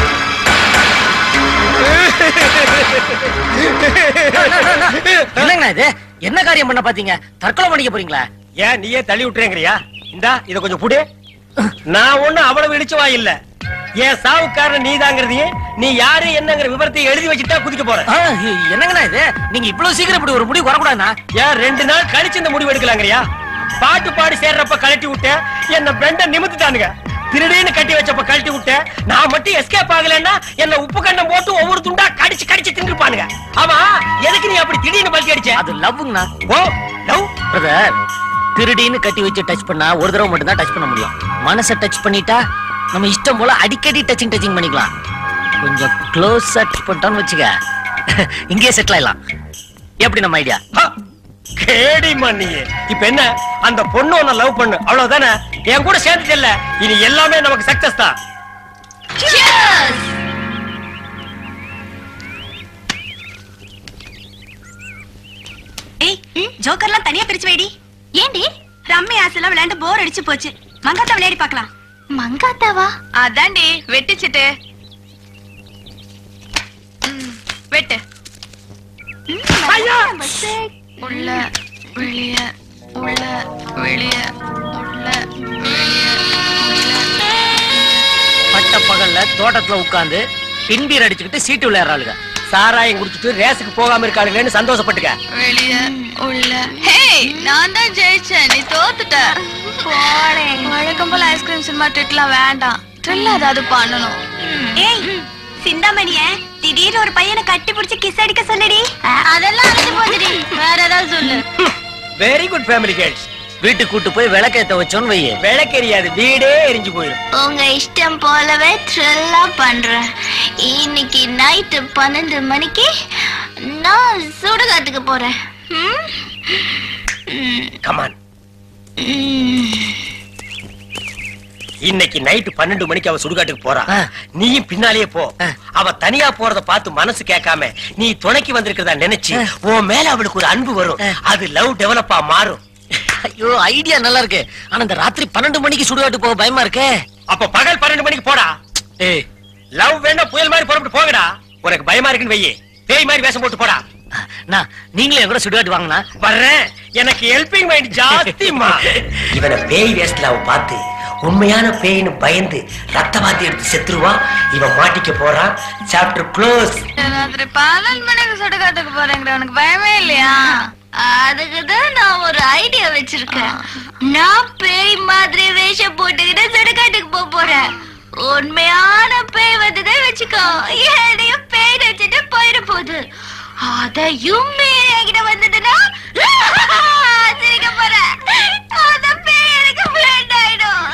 என்னங்கண்ணா இது என்ன காரியம் பண்ண பாத்தீங்க தற்கொலை பண்ணிக்க போறீங்களா ஏன் நீயே தள்ளி விட்டுறேங்கறியா இந்தா இத கொஞ்சம் புடி நான் ஒண்ணு அவ்வளவு இடிச்சவா இல்ல என் சாவுக்காரன் நீதாங்கிறதையும் நீ யாரு என்னங்கிற விவரத்தை எழுதி வச்சுட்டா குதிக்க போற ஆ, என்னங்கண்ணா இது நீங்க இவ்வளவு சீக்கிரம் இப்படி ஒரு முடிவு வரக்கூடாதுண்ணா ஏன் ரெண்டு நாள் கழிச்சு இந்த முடிவு எடுக்கலாங்கறியா பாட்டு பாடி சேர்றப்ப கழட்டி விட்ட என்ன பெண்ட நிமித்துட்டானுங்க திருடின்னு கட்டி வச்சப்ப கழட்டி விட்ட நான் மட்டும் எஸ்கேப் ஆகலன்னா என்ன உப்பு கண்டம் போட்டு ஒவ்வொரு துண்டா கடிச்சு கடிச்சு தின்றுப்பானுங்க ஆமா எதுக்கு நீ அப்படி திடீர்னு பல்ட்டி அடிச்ச அது லவ்ங்கண்ணா ஓ லவ் பிரதர் திருடின்னு கட்டி வச்சு டச் பண்ணா ஒரு தடவை மட்டும் தான் டச் பண்ண முடியும் மனசை டச் பண்ணிட்டா நம்ம இஷ்டம் போல அடிக்கடி டச்சிங் டச்சிங் பண்ணிக்கலாம் கொஞ்சம் க்ளோஸ் டச் பண்ணிட்டோம்னு வச்சுக்க இங்கேயே செட்டில் ஆயிடலாம் எப்படி நம்ம ஐடியா கேடி நீ இப்ப என்ன அந்த பொண்ணு உன்னை லவ் பண்ணு அவ்வளவுதானே என் கூட சேர்ந்துட்டல இனி எல்லாமே நமக்கு சக்சஸ் தான் ஏய் ஜோக்கர்லாம் தனியா பிரிச்சு வைடி ஏண்டி ரம்மி ஆசெல்லாம் விளையாண்டு போர் அடிச்சு போச்சு மங்காத்தா விளையாடி பார்க்கலாம் மங்காத்தாவா அதான்டி வெட்டிச்சிட்டு வெட்டு உள்ள வெளிய உள்ள வெளிய உள்ள பட்ட பகல்ல தோட்டத்துல உட்கார்ந்து பின்பீர் அடிச்சுக்கிட்டு சீட்டு விளையாடுறாளுங்க சாராயம் குடிச்சிட்டு ரேஸுக்கு போகாம இருக்காளுங்களேன்னு சந்தோஷப்பட்டுக்க வெளிய உள்ள ஹே நான் தான் ஜெயிச்சேன் நீ தோத்துட்ட போடே வழக்கம் போல ஐஸ்கிரீம் சினிமா ட்ரிட்லாம் வேண்டாம் த்ரில் ஏதாவது பண்ணணும் ஏய் சிந்தாமணிய திடீர்னு ஒரு பையனை கட்டி பிடிச்சு கிஸ் அடிக்க சொல்லடி அதெல்லாம் அழிஞ்சு போச்சுடி வேற ஏதாவது சொல்லு வெரி குட் ஃபேமிலி கேர்ள்ஸ் வீட்டுக்கு கூட்டு போய் விளக்கேத்த வச்சோன்னு வையே விளக்கெரியாது வீடே எரிஞ்சு போயிடும் உங்க இஷ்டம் போலவே த்ரில்லா பண்றேன் இன்னைக்கு நைட்டு பன்னெண்டு மணிக்கு நான் சுடுகாட்டுக்கு போறேன் ம்? ம், கமான் ம். இன்னைக்கு நைட்டு பன்னெண்டு மணிக்கு அவ சுடுகாட்டுக்கு போறா ஆ. நீயும் பின்னாலேயே போ ஆ. அவ தனியா போறத பார்த்து மனசு கேட்காம நீ துணைக்கு வந்திருக்கிறதா நினைச்சு உன் மேல அவளுக்கு ஒரு அன்பு வரும் ஆ. அது லவ் டெவலப்பா மாறும் ஐயோ ஐடியா நல்லா இருக்கு ஆனா இந்த ராத்திரி பன்னெண்டு மணிக்கு சுடுகாட்டு போக பயமா இருக்கே அப்ப பகல் பன்னெண்டு மணிக்கு போடா ஏய் லவ் வேண்டாம் புயல் மாதிரி புறப்பட்டு போகடா உனக்கு பயமா இருக்குன்னு வையே பேய் மாதிரி வேஷம் போட்டு போடா நான் நீங்களே என் கூட சுடுகாட்டு வாங்கினா வர்றேன் எனக்கு ஹெல்பிங் மைண்ட் ஜாஸ்திமா இவனை பேய் வேஷத்துல அவ பார்த்து உண்மையான பேய்னு பயந்து ரத்த வாந்தி எடுத்து செத்துருவா இவன் மாட்டிக்க போறான் சாப்டர் க்ளோஸ் ராத்திரி பன்னெண்டு மணிக்கு சுடுகாட்டுக்கு போறேங்கிற உனக்கு பயமே இல்லையா அதுக்கு தான் நான் ஒரு ஐடியா வச்சிருக்கேன் நான் பேய் மாதிரி வேஷம் போட்டுக்கிட்டு சுடுகாட்டுக்கு போக போறேன் உண்மையான பேய் வந்து என்னையும் பேர் வச்சுட்டு போயிட போகுது அதையும் மீறி என்கிட்ட வந்ததுன்னா சிரிக்க போறேன் அந்த பேர் எனக்கு ஃப்ரெண்ட் ஆயிடும்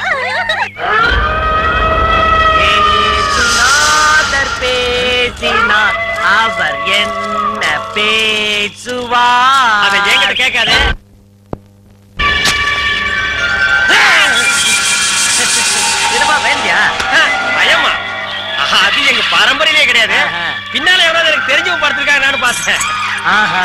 இயேசுநாதர் பேசினார் அவர் என்ன பேசுவார் அதை என்கிட்ட கேட்காத இதுவா வேண்டியா பயமா ஆஹா, அது எங்க பரம்பரையிலே கிடையாது பின்னால எவ்வளவு எனக்கு தெரிஞ்சவங்க படுத்திருக்காங்க நானும் பார்த்தேன் ஆஹா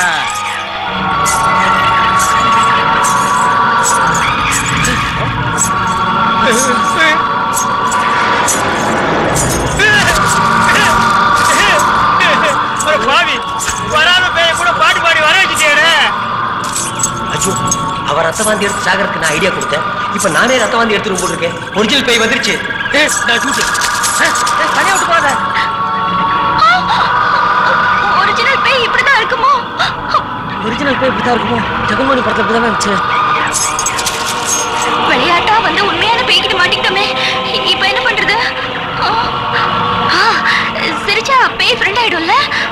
ஒரு பாவி வராத பேய கூட பாட்டு பாடி வர வச்சுட்டேன் ஐயோ அவ ரத்த வாந்தி எடுத்து சாகருக்கு நான் ஐடியா கொடுத்தேன் இப்ப நானே ரத்த வாந்தி எடுத்து போட்டிருக்கேன் ஒரிஜினல் பேய் வந்துருச்சு ஏய், நான் டூட்டி தனியா விட்டு போகாத ஒரிஜினல் பேய் இப்படிதான் இருக்குமோ ஒரிஜினல் பேய் இப்படிதான் இருக்குமோ ஜெகன்மோனி படத்துல இப்படிதான் இருந்துச்சு விளையாட்டா வந்து உண்மையான பேய்கிட்ட மாட்டிக்கிட்டோமே இப்ப என்ன பண்றது ஆ, ஆ, சிரிச்சா பேய் ஃப்ரெண்ட் ஆயிடும்ல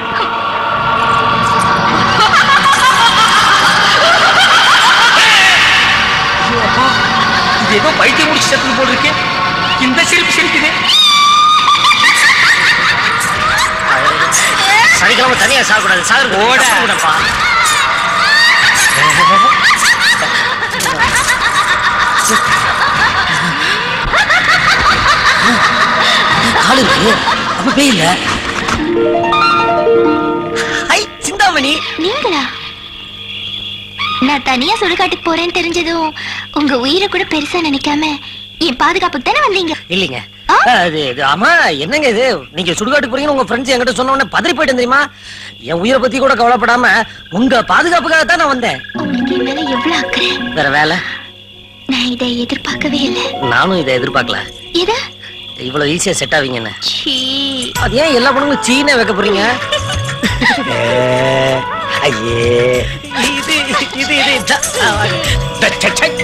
ஐயோ, அப்பா, இது ஏதோ பைத்தியம் முடிச்சு செத்து போல் இருக்கு இந்த சிரிப்பு சிரிக்குது சனிக்கிழமை தனியா சாகக்கூடாது சாகிறது ஓடப்பா காலு இருக்கு அப்ப பேய் இல்ல ஐ சிந்தாமணி நீங்களா நான் தனியா சுடுகாட்டுக்கு போறேன்னு தெரிஞ்சதும் உங்க உயிரை கூட பெருசா நினைக்காம என் பாதுகாப்புக்கு தானே வந்தீங்க இல்லைங்க அது இது ஆமா என்னங்க இது நீங்க சுடுகாட்டுக்கு போறீங்கன்னு உங்க ஃப்ரெண்ட்ஸ் என்கிட்ட சொன்ன உடனே பதறி போயிட்டு தெரியுமா என் உயிரை பத்தி கூட கவலைப்படாம உங்க பாதுகாப்புக்காக தான் நான் வந்தேன் உங்களுக்கு என் மேல எவ்வளவு அக்கறை வேற வேலை நான் இதை எதிர்பார்க்கவே இல்லை நானும் இதை எதிர்பார்க்கல எது இவ்வளவு ஈஸியா செட் ஆவீங்கன்னு சீ அது ஏன் எல்லா பொண்ணுங்களும் சீனே வைக்க போறீங்க ஐயே இது இது இது த- த- ச- ச-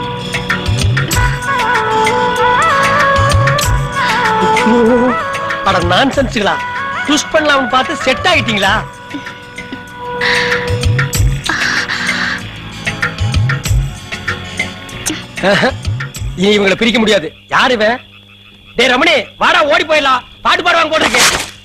அட நான்சென்ஸ்களா ட்விஸ்ட் பண்ணலாம்னு பார்த்து செட் ஆயிட்டீங்களா இனி இவங்களை பிரிக்க முடியாது யாரு இவன் டேய் ரமணி வாடா ஓடி போயிடலாம் பாட்டு பாடுவாங்க போட்டிருக்கேன்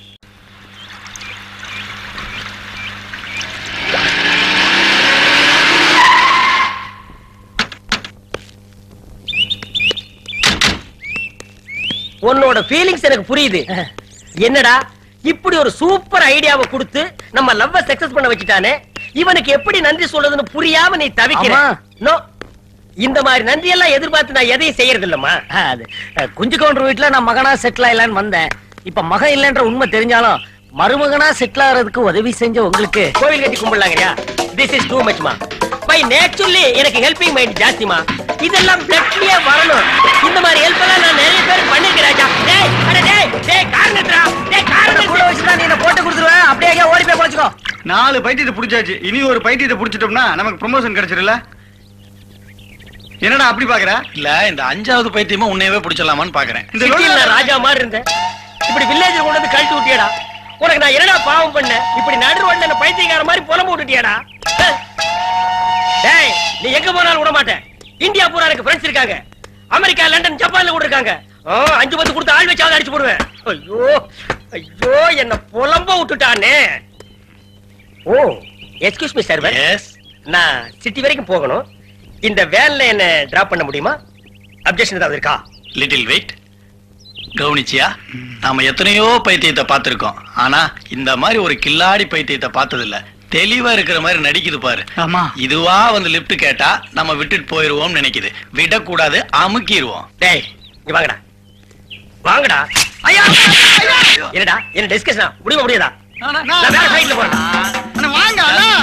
உன்னோட ஃபீலிங்ஸ் எனக்கு புரியுது என்னடா இப்படி ஒரு சூப்பர் ஐடியாவை கொடுத்து நம்ம லவ்வ சக்சஸ் பண்ண வச்சுட்டானே இவனுக்கு எப்படி நன்றி சொல்றதுன்னு புரியாம நீ தவிக்கிற ஆமா. நோ இந்த மாதிரி நன்றி எல்லாம் எதிர்பார்த்து நான் எதையும் செய்யறது இல்லம்மா அது அஹ், குஞ்சு கவுண்டர் வீட்டுல நான் மகனா செட்டில் ஆயிலான்னு வந்தேன் இப்ப மகன் இல்லைன்ற உண்மை தெரிஞ்சாலும் மருமகனா செட்டில் ஆகிறதுக்கு உதவி செஞ்ச உங்களுக்கு கோவில் கட்டி கும்பிடலாங்கயா திஸ் இஸ் டூ மச்மா பை நேச்சுரலி எனக்கு ஹெல்பிங் மைண்ட் ஜாஸ்திமா இதெல்லாம் பிளட்லயே வரணும் இந்த மாதிரி ஹெல்ப் எல்லாம் நான் நிறைய பேர் பண்ணிருக்கேன் ராஜா டேய் அட டேய் டேய் காரணத்ரா டேய் காரணம் கூட வச்சுதான் நீ என்ன போட்டு கொடுத்துருவேன் அப்படியே எங்கேயா ஓடி போய் குறைச்சிக்கோ நாலு பைத்தியத்தை புடிச்சாச்சு இனி ஒரு பைத்தியத்தை புடிச்சிட்டோம்னா நமக்கு ப்ரமோஷன் கிடைச்சிருல என்னடா அப்படி பாக்குற இல்ல இந்த அஞ்சாவது பைத்தியமா உன்னையவே பிடிச்சலாமான்னு பாக்குறேன் இந்த சிட்டில லோக்கல்ல நான் ராஜா மாதிரி இருந்தேன் இப்படி வில்லேஜ்ல கொண்டு வந்து கழட்டி விட்டியடா உனக்கு நான் என்னடா பாவம் பண்ணேன் இப்படி நடு ரோட்ல என்ன பைத்தியக்கார மாதிரி புலம்பு விட்டுட்டியாடா ஹ். டேய் நீ எங்க போனாலும் விட மாட்டேன் இந்தியா பூரா எனக்கு ஃப்ரெண்ட்ஸ் இருக்காங்க அமெரிக்கா லண்டன் ஜப்பான்ல கூட இருக்காங்க ஆ, அஞ்சு பத்து கொடுத்து ஆள் வச்சாவது அடிச்சு போடுவேன் ஐயோ ஐயோ என்ன புலம்ப விட்டுட்டானே oh excuse me sir yes நான் சிட்டி வரைக்கும் போகணும் இந்த வேன்ல என்ன டிராப் பண்ண முடியுமா அப்ஜெக்ஷன் ஏதாவது இருக்கா லிட்டில் வெயிட் கவனிச்சியா நாம எத்தனையோ பைத்தியத்தை பார்த்திருக்கோம் ஆனா இந்த மாதிரி ஒரு கில்லாடி பைத்தியத்தை பார்த்தது இல்ல தெளிவா இருக்கிற மாதிரி நடிக்குது பாரு ஆமா இதுவா வந்து லிஃப்ட் கேட்டா நம்ம விட்டுட்டு போயிருவோம்னு நினைக்குது விடக்கூடாது அமுக்கிடுவோம் டேய் இங்க வாங்கடா வாங்கடா ஐயா என்னடா என்ன டிஸ்கஷனா முடியுமா முடியாதா நான் வேற சைடுல போறேன் வாங்க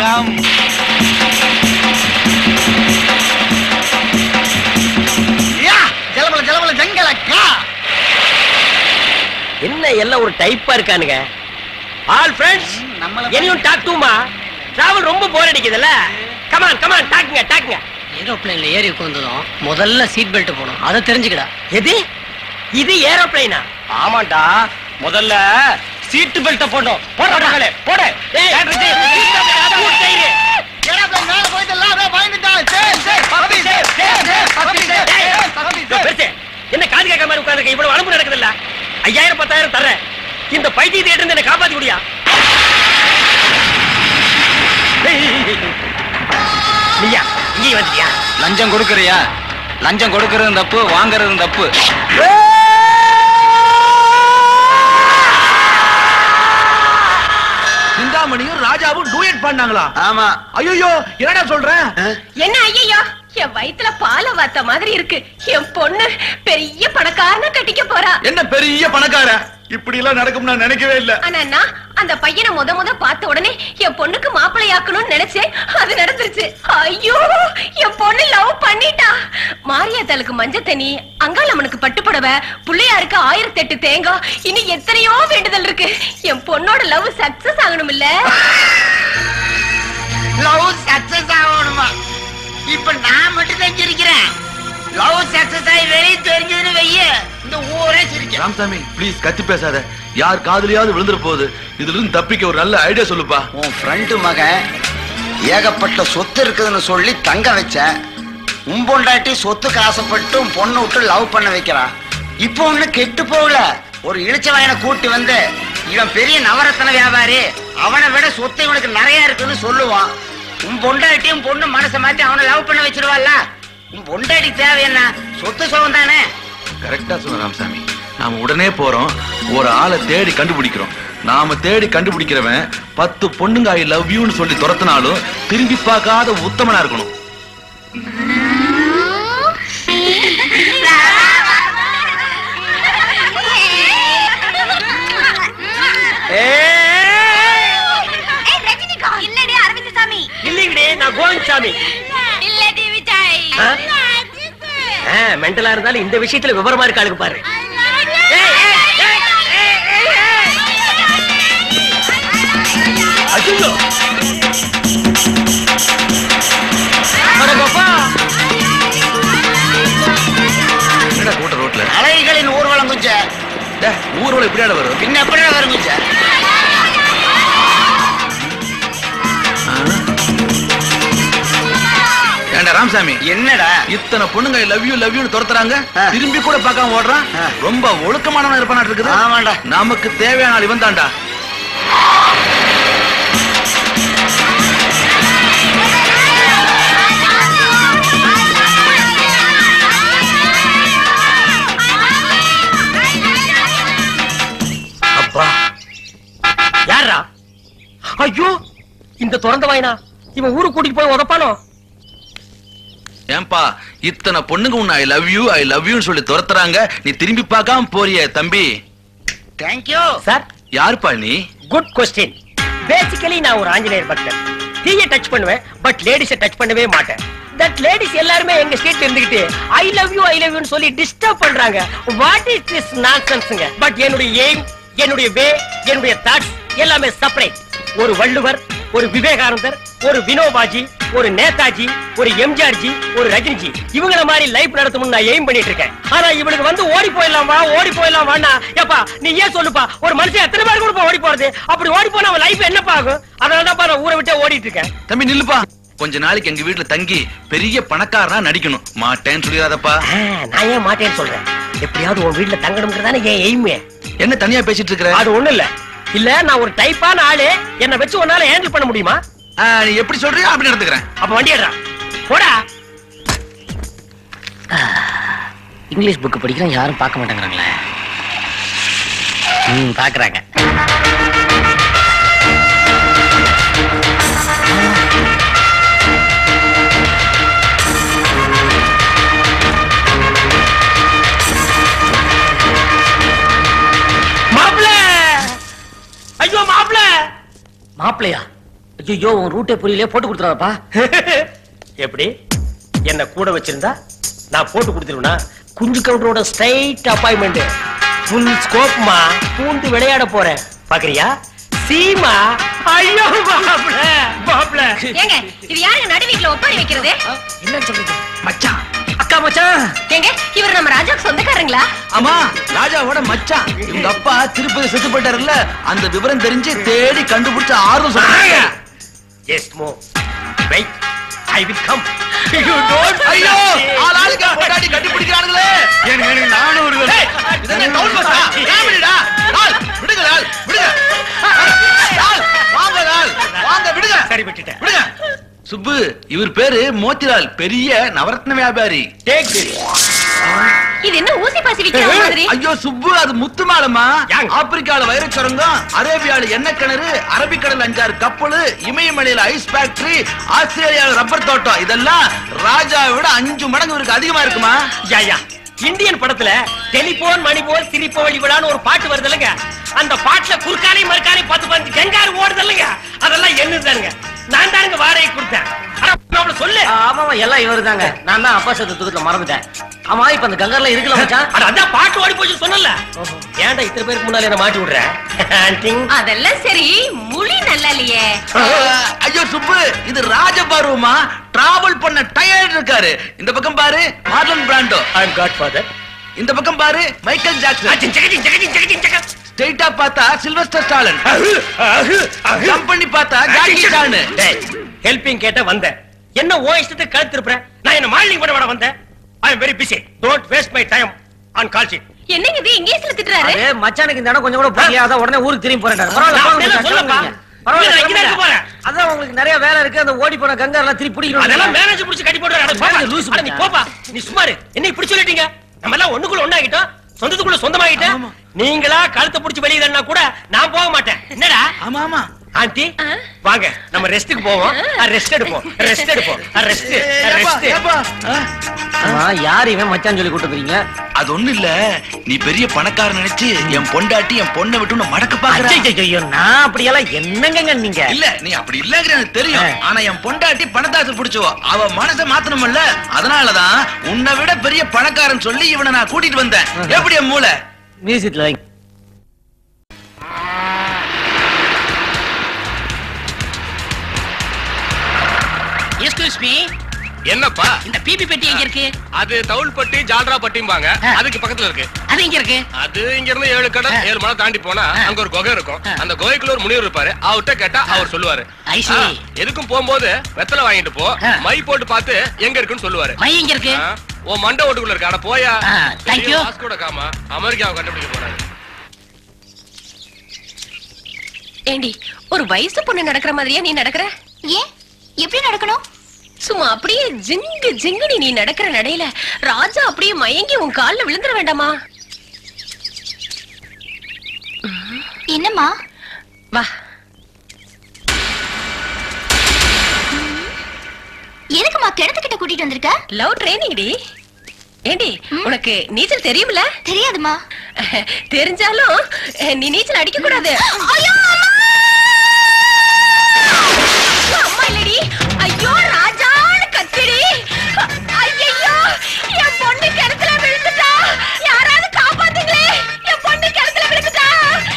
ஜலபல ஜலபல ஜங்கலக்கா என்ன எல்லாம் ஒரு டைப்பா இருக்கானுங்க ஆல் ஃப்ரெண்ட்ஸ் எனியும் டாக் டூமா டிராவல் ரொம்ப போர் அடிக்குதுல்ல கமான் கமான் டாக்குங்க டாக்குங்க ஏரோப்ளேன்ல ஏறி உட்காந்ததும் முதல்ல சீட் பெல்ட் போடும் அதை தெரிஞ்சுக்கடா எது இது ஏரோப்ளைனா ஆமாண்டா முதல்ல சீட்டு பெல்ட்ட போடணும் போட மகளே போட என்ன காது கேட்க மாதிரி உட்கார்ந்து இவ்வளவு அனுப்பு நடக்குது இல்ல ஐயாயிரம் பத்தாயிரம் தர்றேன் இந்த பைத்தியத்தை எடுத்து என்ன காப்பாத்தி முடியா நீயா இங்கே வந்துட்டியா லஞ்சம் கொடுக்கறியா லஞ்சம் கொடுக்கறது தப்பு வாங்குறது தப்பு சிந்தாமணியும் ராஜாவும் டூயட் பண்ணாங்களா ஆமா ஐயோ என்னடா சொல்றேன் என்ன ஐயோ என் வயித்துல பால வாத்த மாதிரி இருக்கு என் பொண்ணு பெரிய பணக்காரன கட்டிக்க போறா என்ன பெரிய பணக்கார இப்படி எல்லாம் நடக்கும் நான் நினைக்கவே இல்ல ஆனா நான் அந்த பையனை முத முத பார்த்த உடனே என் பொண்ணுக்கு மாப்பிள்ளையாக்கணும்னு நினைச்சேன் அது நடந்துருச்சு ஐயோ என் பொண்ணு லவ் பண்ணிட்டா மாரியாத்தாளுக்கு மஞ்ச தண்ணி அங்காளம்மனுக்கு பட்டுப்புடவை பிள்ளையாருக்கு ஆயிரத்தி எட்டு தேங்காய் இன்னும் எத்தனையோ வேண்டுதல் இருக்கு என் பொண்ணோட லவ் சக்சஸ் ஆகணும் இல்ல லவ் சக்சஸ் ஆகணுமா இப்ப நான் மட்டும் தான் சிரிக்கிறேன் லவ் சக்சஸ் ஆகி வெளியே தெரிஞ்சதுன்னு வைய இந்த ஊரே சிரிக்கும் ராமசாமி ப்ளீஸ் கத்தி பேசாத யார் காதுலயாவது விழுந்துற போகுது இதுல இருந்து தப்பிக்க ஒரு நல்ல ஐடியா சொல்லுப்பா உன் ஃப்ரெண்டு மகன் ஏகப்பட்ட சொத்து இருக்குதுன்னு சொல்லி தங்க வச்சேன் உன் பொண்டாட்டி சொத்துக்கு ஆசைப்பட்டு உன் பொண்ணை விட்டு லவ் பண்ண வைக்கிறான் இப்போ ஒண்ணு கெட்டு போகல ஒரு இழிச்ச வயனை கூட்டி வந்து இவன் பெரிய நவரத்தன வியாபாரி அவனை விட சொத்து இவனுக்கு நிறைய இருக்குன்னு சொல்லுவான் உன் பொண்டாட்டியும் பொண்ணு மனசை மாத்தி அவனை லவ் பண்ண வச்சிருவாள்ல உன் பொண்டாட்டி தேவை என்ன சொத்து சுகம் தானே கரெக்டா சொன்ன ராமசாமி நாம உடனே போறோம் ஒரு ஆளை தேடி கண்டுபிடிக்கிறோம் நாம தேடி கண்டுபிடிக்கிறவன் பத்து பொண்ணுங்க ஐ லவ் யூன்னு சொல்லி துரத்தினாலும் திரும்பி பார்க்காத உத்தமனா இருக்கணும் இல்லடி அரவிந்த் சாமி இல்லைங்கடி நான் கோவிந்த் இல்லடி விஜய் ஆ? மென்டலா இருந்தாலும் இந்த விஷயத்துல விவரமா இருக்காளுக்கு பாரு ஐயோ என்னடா கூட்ட ரோட்ல அலைகளின் ஊர்வலம் குஞ்ச டேய், ஊர்வலம் எப்படியாட வரும் பின்ன எப்படி வரும் குஞ்ச ஏண்டா ராமசாமி என்னடா இத்தனை பொண்ணுங்க லவ் யூ லவ் யூ துரத்துறாங்க திரும்பி கூட பார்க்காம ஓடுறான் ரொம்ப ஒழுக்கமானவன் இருப்பானா இருக்குது ஆமாண்டா நமக்கு தேவையான ஆள் இவன் தான்டா அப்பா யாரா ஐயோ இந்த திறந்த வாயினா இவன் ஊருக்கு கூட்டிட்டு போய் உதப்பானோ ஏன்பா இத்தனை பொண்ணுங்க உன்னை I love you I love யூன்னு சொல்லி துரத்துறாங்க நீ திரும்பி பார்க்காம போறியே தம்பி தேங்க்யூ சார் யாருப்பா நீ குட் கொஸ்டின் பேசிக்கலி நான் ஒரு ஆஞ்சநேயர் பக்தர் தீய டச் பண்ணுவேன் பட் லேடிஸை டச் பண்ணவே மாட்டேன் தட் லேடிஸ் எல்லாருமே எங்க ஸ்ட்ரீட்ல இருந்துகிட்டு I love you I love யூன்னு சொல்லி டிஸ்டர்ப் பண்றாங்க வாட் இஸ் திஸ் நான்சென்ஸ்ங்க பட் என்னுடைய எய்ம் என்னுடைய வே என்னுடைய தாட்ஸ் எல்லாமே செப்பரேட் ஒரு வள்ளுவர் ஒரு விவேகானந்தர் ஒரு வினோபாஜி ஒரு நேதாஜி ஒரு எம்ஜிஆர்ஜி ஒரு ரஜினிஜி இவங்கள மாதிரி லைஃப் நடத்தணும்னு நான் எய்ம் பண்ணிட்டு இருக்கேன் ஆனா இவனுக்கு வந்து ஓடி போயிடலாம் வா ஓடி போயிடலாம் வாண்ணா ஏப்பா நீ ஏன் சொல்லுப்பா ஒரு மனுஷன் எத்தனை பேர் கூட ஓடி போறது அப்படி ஓடி போனா அவன் லைஃப் என்னப்பா ஆகும் அதனால தான் நான் ஊரை விட்டே ஓடிட்டு இருக்கேன் தம்பி நில்லுப்பா கொஞ்ச நாளைக்கு எங்க வீட்டுல தங்கி பெரிய பணக்காரனா நடிக்கணும் மாட்டேன்னு சொல்லிடாதப்பா நான் ஏன் மாட்டேன்னு சொல்றேன் எப்படியாவது உன் வீட்டுல தங்கணுங்கிறதானே என் எய்மே என்ன தனியா பேசிட்டு இருக்கிற அது ஒண்ணு இல்ல இல்ல நான் ஒரு டைப்பான ஆளு என்ன வச்சு உன்னால ஹேண்டில் பண்ண முடியுமா நீ எப்படி சொல்றியோ அப்படி நடந்துக்கிறேன் அப்ப வண்டி எடுறா போடா இங்கிலீஷ் புக் படிக்கிறோம் யாரும் பார்க்க மாட்டேங்கிறாங்களே ம் பார்க்கறாங்க மாப்பிள ஐயோ மாப்பிள மாப்பிளையா ஐயோ உன் ரூட்டே புரியலையே போட்டு கொடுத்துறாப்பா எப்படி என்ன கூட வச்சிருந்தா நான் போட்டு கொடுத்துருவேனா குஞ்சு கவுண்டரோட ஸ்ட்ரைட் அப்பாயின்மெண்ட் ஃபுல் ஸ்கோப்மா பூந்து விளையாட போறேன் பாக்குறியா சீமா ஐயோ மாப்பிள மாப்பிள ஏங்க இது யாருங்க நடு வீட்டுல ஒப்பாரி வைக்கிறது என்ன சொல்றது மச்சான் அக்கா மச்சான் ஏங்க இவர் நம்ம ராஜாக்கு சொந்தக்காரங்களா ஆமா ராஜாவோட மச்சான் இவங்க அப்பா திருப்பதி செத்து போயிட்டாருல்ல அந்த விவரம் தெரிஞ்சு தேடி கண்டுபிடிச்ச ஆர்வம் சொல்றாங்க எஸ் மோ wait I will come you don't ஐயோ ஆள் ஆளுக்கு போராடி கண்டுபிடிக்கிறானுங்களே எனக்கு எனக்கு நானும் ஒரு ஏய், இது என்ன டவுன் பஸ்ஸா காமெடிடா லால் விடுங்க லால் விடுங்க லால் வாங்க லால் வாங்க விடுங்க சரி விட்டுட்டேன் விடுங்க சுப்பு இவர் பேரு மோத்திலால் பெரிய நவரத்ன வியாபாரி டேக் திஸ் இது என்ன ஊசி பாசி விக்கிற மாதிரி ஐயோ சுப்பு அது முத்து மாலமா ஆப்பிரிக்கால வைரச் சுரங்கம் அரேபியால எண்ணெய் கிணறு அரபிக்கடல் அஞ்சாறு கப்பல் இமயமலையில ஐஸ் ஃபேக்டரி ஆஸ்திரேலியால ரப்பர் தோட்டம் இதெல்லாம் ராஜாவை விட அஞ்சு மடங்கு இவருக்கு அதிகமா இருக்குமா யா யா இந்தியன் படத்துல டெலிபோன் மணி போல் சிரிப்பவழி விழான்னு ஒரு பாட்டு வருது இல்லைங்க அந்த பாட்டுல குறுக்காலை மறுக்காலை பத்து பதினஞ்சு கங்காரு ஓடுது இல்லைங்க அதெல்லாம் என்னதானுங்க நான் தானுங்க வாடகை கொடுத்தேன் ஆனா, அவளை சொல்லு ஆமாமா எல்லாம் இவரு தாங்க நான் தான் அப்பா சேர்த்து தூக்கத்துல மறந்துட்டேன் ஆமா இப்ப அந்த கங்கர்ல இருக்குல்ல மச்சான் அட, அதான் பாட்டு ஓடி போச்சு சொன்னல ஏன்டா இத்தனை பேருக்கு முன்னால என்ன மாட்டி விடுற ஆன்டிங் அதெல்லாம் சரி மொழி நல்லா இல்லையே ஆஹ், ஐயோ சுப்பு இது ராஜபருவமா டிராவல் பண்ண டயர்ட் இருக்காரு இந்த பக்கம் பாரு Marlon Brando I am Godfather இந்த பக்கம் பாரு மைக்கேல் ஜாக்சன் ஸ்ட்ரைட்டா பார்த்தா சில்வஸ்டர் ஸ்டாலன் ஜம்ப் பண்ணி பார்த்தா ஜாக்கி சான் ஹெல்பிங் கேட்ட வந்தேன் என்ன ஓ இஷ்டத்துக்கு கழுத்து இருப்பேன் நான் என்ன மாடலிங் பண்ண வர வந்தேன் I am very busy don't waste my time on call sheet என்னங்க இது இங்கிலீஷ்ல திட்டுறாரு அதே மச்சானுக்கு இந்த இடம் கொஞ்சம் கூட பிடிக்காத உடனே ஊருக்கு திரும்பி போறேன் பரவாயில்ல நான் போங்க அப்படியெல்லாம் மச்சான், சொல்லப்பா. கிளம்புங்க. பரவாயில்ல இல்ல, நான் இங்கதான் கிளம்புங்க. இருக்க போறேன். அதான் உங்களுக்கு நிறைய வேலை இருக்கு அந்த ஓடி போன கங்கர்லாம் திருப்பி பிடிக்கணும் அதெல்லாம் மேனேஜ் புடிச்சு கட்டி போடுற அட போப்பா லூசு அட நீ போப்பா நீ சும்மா இரு என்ன இப்படி சொல்லிட்டீங்க நம்ம எல்லாம் ஒண்ணுக்குள்ள ஒண்ணாகிட்டோம் சொந்தத்துக்குள்ள சொந்தமாகிட்டோம் நீங்களா கழுத்தை புடிச்சு வெளியே தள்ளனா கூட நான் போக மாட்டேன் என்னடா ஆமா ஆமா ஆண்டி வாங்க நம்ம ரெஸ்ட்டுக்கு போவோம் ரெஸ்ட் எடுப்போம் ரெஸ்ட் எடுப்போம் ரெஸ்ட் ரெஸ்ட் ஆமா யார் இவன் மச்சான் சொல்லி கூட்டு போறீங்க அது ஒண்ணு இல்ல நீ பெரிய பணக்காரன் நினைச்சு என் பொண்டாட்டி என் பொண்ணை விட்டு உன்னை மடக்க பாக்குற ஐயோ நான் அப்படியெல்லாம் என்னங்க நீங்க இல்ல நீ அப்படி இல்லங்கிற எனக்கு தெரியும் ஆனா என் பொண்டாட்டி பணத்தாசு பிடிச்சவோ அவ மனசை மாத்தணும்ல அதனாலதான் உன்னை விட பெரிய பணக்காரன் சொல்லி இவனை நான் கூட்டிட்டு வந்தேன் எப்படி என் மூளை மியூசியத்துல வைங்க எஸ்கியூஸ் மீ என்னப்பா இந்த பிபி பெட்டி எங்க இருக்கு அது தவுள்பட்டி ஜால்ரா பட்டிம்பாங்க அதுக்கு பக்கத்துல இருக்கு அது எங்க இருக்கு அது இங்க இருந்து ஏழு கடல் ஏழு மலை தாண்டி போனா அங்க ஒரு குகை இருக்கும் அந்த குகைக்குள்ள ஒரு முனிவர் இருப்பாரு அவர்கிட்ட கேட்டா அவர் சொல்லுவாரு I see. ஆ, எதுக்கும் போகும்போது வெத்தலை வாங்கிட்டு போ மை போட்டு பார்த்து எங்க இருக்குன்னு சொல்லுவாரு மை எங்க இருக்கு? ஆ, உன் மண்டை ஓட்டுக்குள்ள இருக்கு அட போயா ஆ, thank you. கூட காமா அமெரிக்காவை கண்டுபிடிக்க போறாரு ஏண்டி ஒரு வயசு பொண்ணு நடக்கிற மாதிரியா நீ நடக்கிற ஏன் எப்படி நடக்கணும் சும்மா அப்படியே ஜிங்கு ஜிங்குனி நீ நடக்கிற நடையில ராஜா அப்படியே மயங்கி உன் கால்ல விழுந்துட வேண்டாமா என்னம்மா வா எதுக்குமா கிணத்துக்கிட்ட கூட்டிட்டு வந்திருக்க லவ் ட்ரைனிங் டி ஏண்டி உனக்கு நீச்சல் தெரியுமில தெரியாதுமா தெரிஞ்சாலும் அஹ், நீ நீச்சல் அடிக்க கூடாது அம்மா இல்லடி ஐயோ ராஜான்னு கத்திடி ஐயோ என் பொண்ணு கிணத்துல விழுந்துட்டா யாராவது காப்பாத்துங்களே என் பொண்ணு கிணத்துல விழுந்துட்டா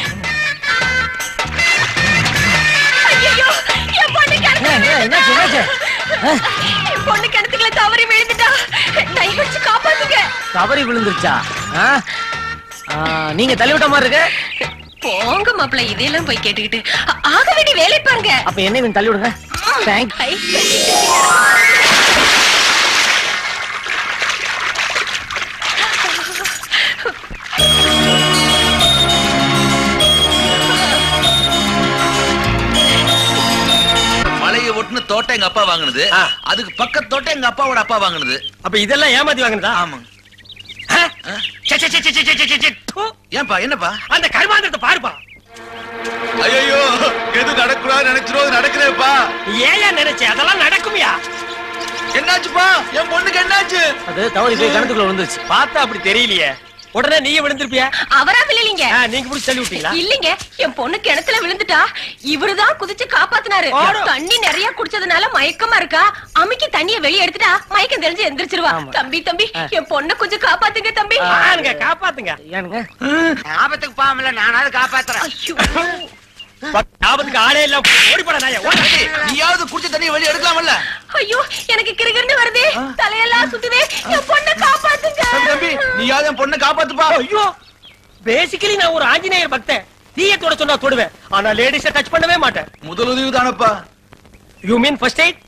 ஐயோ என் பொண்ணு கிணத்துல என்னாச்சு என்னாச்சு என் பொண்ணு கிணத்துக்குள்ள தவறி விழுந்துட்டா தயவு வச்சு காப்பாத்துங்க தவறி விழுந்துருச்சா ஆ? ஆ, நீங்க தள்ளி விட்ட மாதிரி இருக்கு போங்க மாப்பிள்ள இதெல்லாம் போய் கேட்டுக்கிட்டு ஆ- ஆக வேண்டிய வேலை பாருங்க அப்ப என்ன இவன் தள்ளி விடுங்க தேங்க் ஐ, மலையை ஒட்டுன தோட்டம் எங்க அப்பா வாங்குனது அதுக்கு பக்கத்து தோட்டம் எங்க அப்பாவோட அப்பா வாங்குனது அப்ப இதெல்லாம் ஏமாத்தி வாங்குனதா ஆமா ஆ? சே, சே, சே, சே, சே, சே, சே, சே, தூ. ஏன்பா என்னப்பா அந்த கருமாந்திரத்தை பாருப்பா ஐயோ எது நடக்கூடாது நினைச்சிரும் நடக்கிறேப்பா ஏயா நினைச்சே அதெல்லாம் நடக்குமியா என்னாச்சுப்பா என் பொண்ணுக்கு என்னாச்சு அது தவறி போய் கிணத்துக்குள்ள விழுந்துருச்சு பார்த்தா அப்படி தெரியலையே உடனே நீங்க விழுந்திருப்பியா அவரா விழலீங்க ஆ, நீங்க புடிச்சு தள்ளி விட்டீங்களா இல்லீங்க என் பொண்ணு கிணத்துல விழுந்துட்டா இவருதான் குதிச்சு காப்பாத்தினாரு ஓடு. தண்ணி நிறைய குடிச்சதுனால மயக்கமா இருக்கா அமுக்கி தண்ணிய வெளிய எடுத்துட்டா மயக்கம் தெரிஞ்சு எந்திரிச்சிருவா தம்பி தம்பி என் பொண்ண கொஞ்சம் காப்பாத்துங்க தம்பி பாருங்க காப்பாத்துங்க ஏனுங்க ஆபத்துக்கு பாவமில்ல நானாவது காப்பாத்துறேன் ஞாபகத்துக்கு ஆளே இல்ல ஓடி போட நாய ஓடி நீயாவது குடிச்ச தண்ணி வெளிய எடுக்கலாம்ல ஐயோ எனக்கு கிருகிருன்னு வருதே தலையெல்லாம் சுத்துதே என் பொண்ணை காப்பாத்துங்க தம்பி நீயாவது என் பொண்ணை காப்பாத்துப்பா ஐயோ பேசிக்கலி நான் ஒரு ஆஞ்சநேயர் பக்தன் தீய தொட சொன்னா தொடுவேன் ஆனா லேடிஸ டச் பண்ணவே மாட்டேன் முதல் உதவி தானப்பா யூ மீன் ஃபர்ஸ்ட் எய்ட்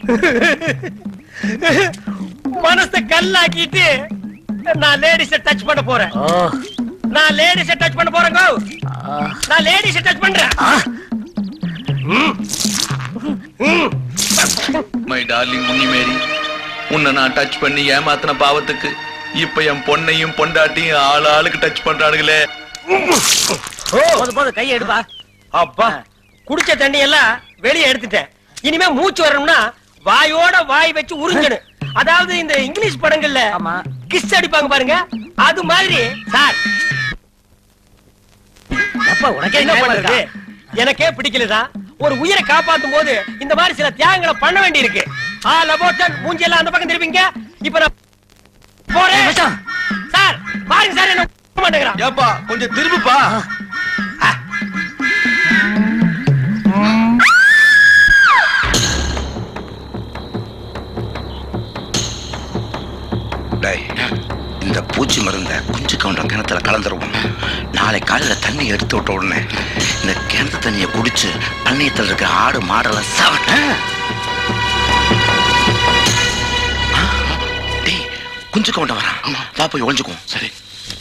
மனச கல்லாக்கிட்டு நான் லேடிஸ டச் பண்ண போறேன் நான் லேடிஸ டச் பண்ண போறேன் கோ நான் லேடிஸ டச் பண்றேன் ம். ம். மை டார்லிங் முன்னி மேரி உன்னை நான் டச் பண்ணி ஏமாத்தின பாவத்துக்கு இப்ப என் பொண்ணையும் பொண்டாட்டியும் ஆள் ஆளுக்கு டச் பண்றானுங்களே போது போது கையை எடுப்பா அப்பா குடிச்ச தண்ணி எல்லாம் வெளியே எடுத்துட்டேன் இனிமே மூச்சு வரணும்னா வாயோட வாய் வச்சு உறிஞ்சணும் அதாவது இந்த இங்கிலீஷ் படங்கள்ல கிஸ் அடிப்பாங்க பாருங்க அது மாதிரி சார் அப்பா உனக்கு என்ன பண்றது எனக்கே பிடிக்கலதான் ஒரு உயிரை காப்பாத்தும் போது இந்த மாதிரி சில தியாகங்களை பண்ண வேண்டி இருக்கு ஆ லபோட்டன் மூஞ்சி எல்லாம் அந்த பக்கம் திருப்பிங்க இப்ப நான் போறேன் சார் பாருங்க சார் என்ன மாட்டேங்கிறான் ஏப்பா கொஞ்சம் திரும்புப்பா டேய் இந்த பூச்சி மருந்த குஞ்சு கவுண்டம் கிணத்துல கலந்துருவோம் நாளை காலையில தண்ணி எடுத்து விட்ட உடனே இந்த கிணத்து தண்ணியை குடிச்சு அந்நியத்தில் இருக்க ஆடு மாடெல்லாம் சாவட்ட டேய் குஞ்சு கவுண்டம் வரான் வா போய் ஒளிஞ்சுக்குவோம் சரி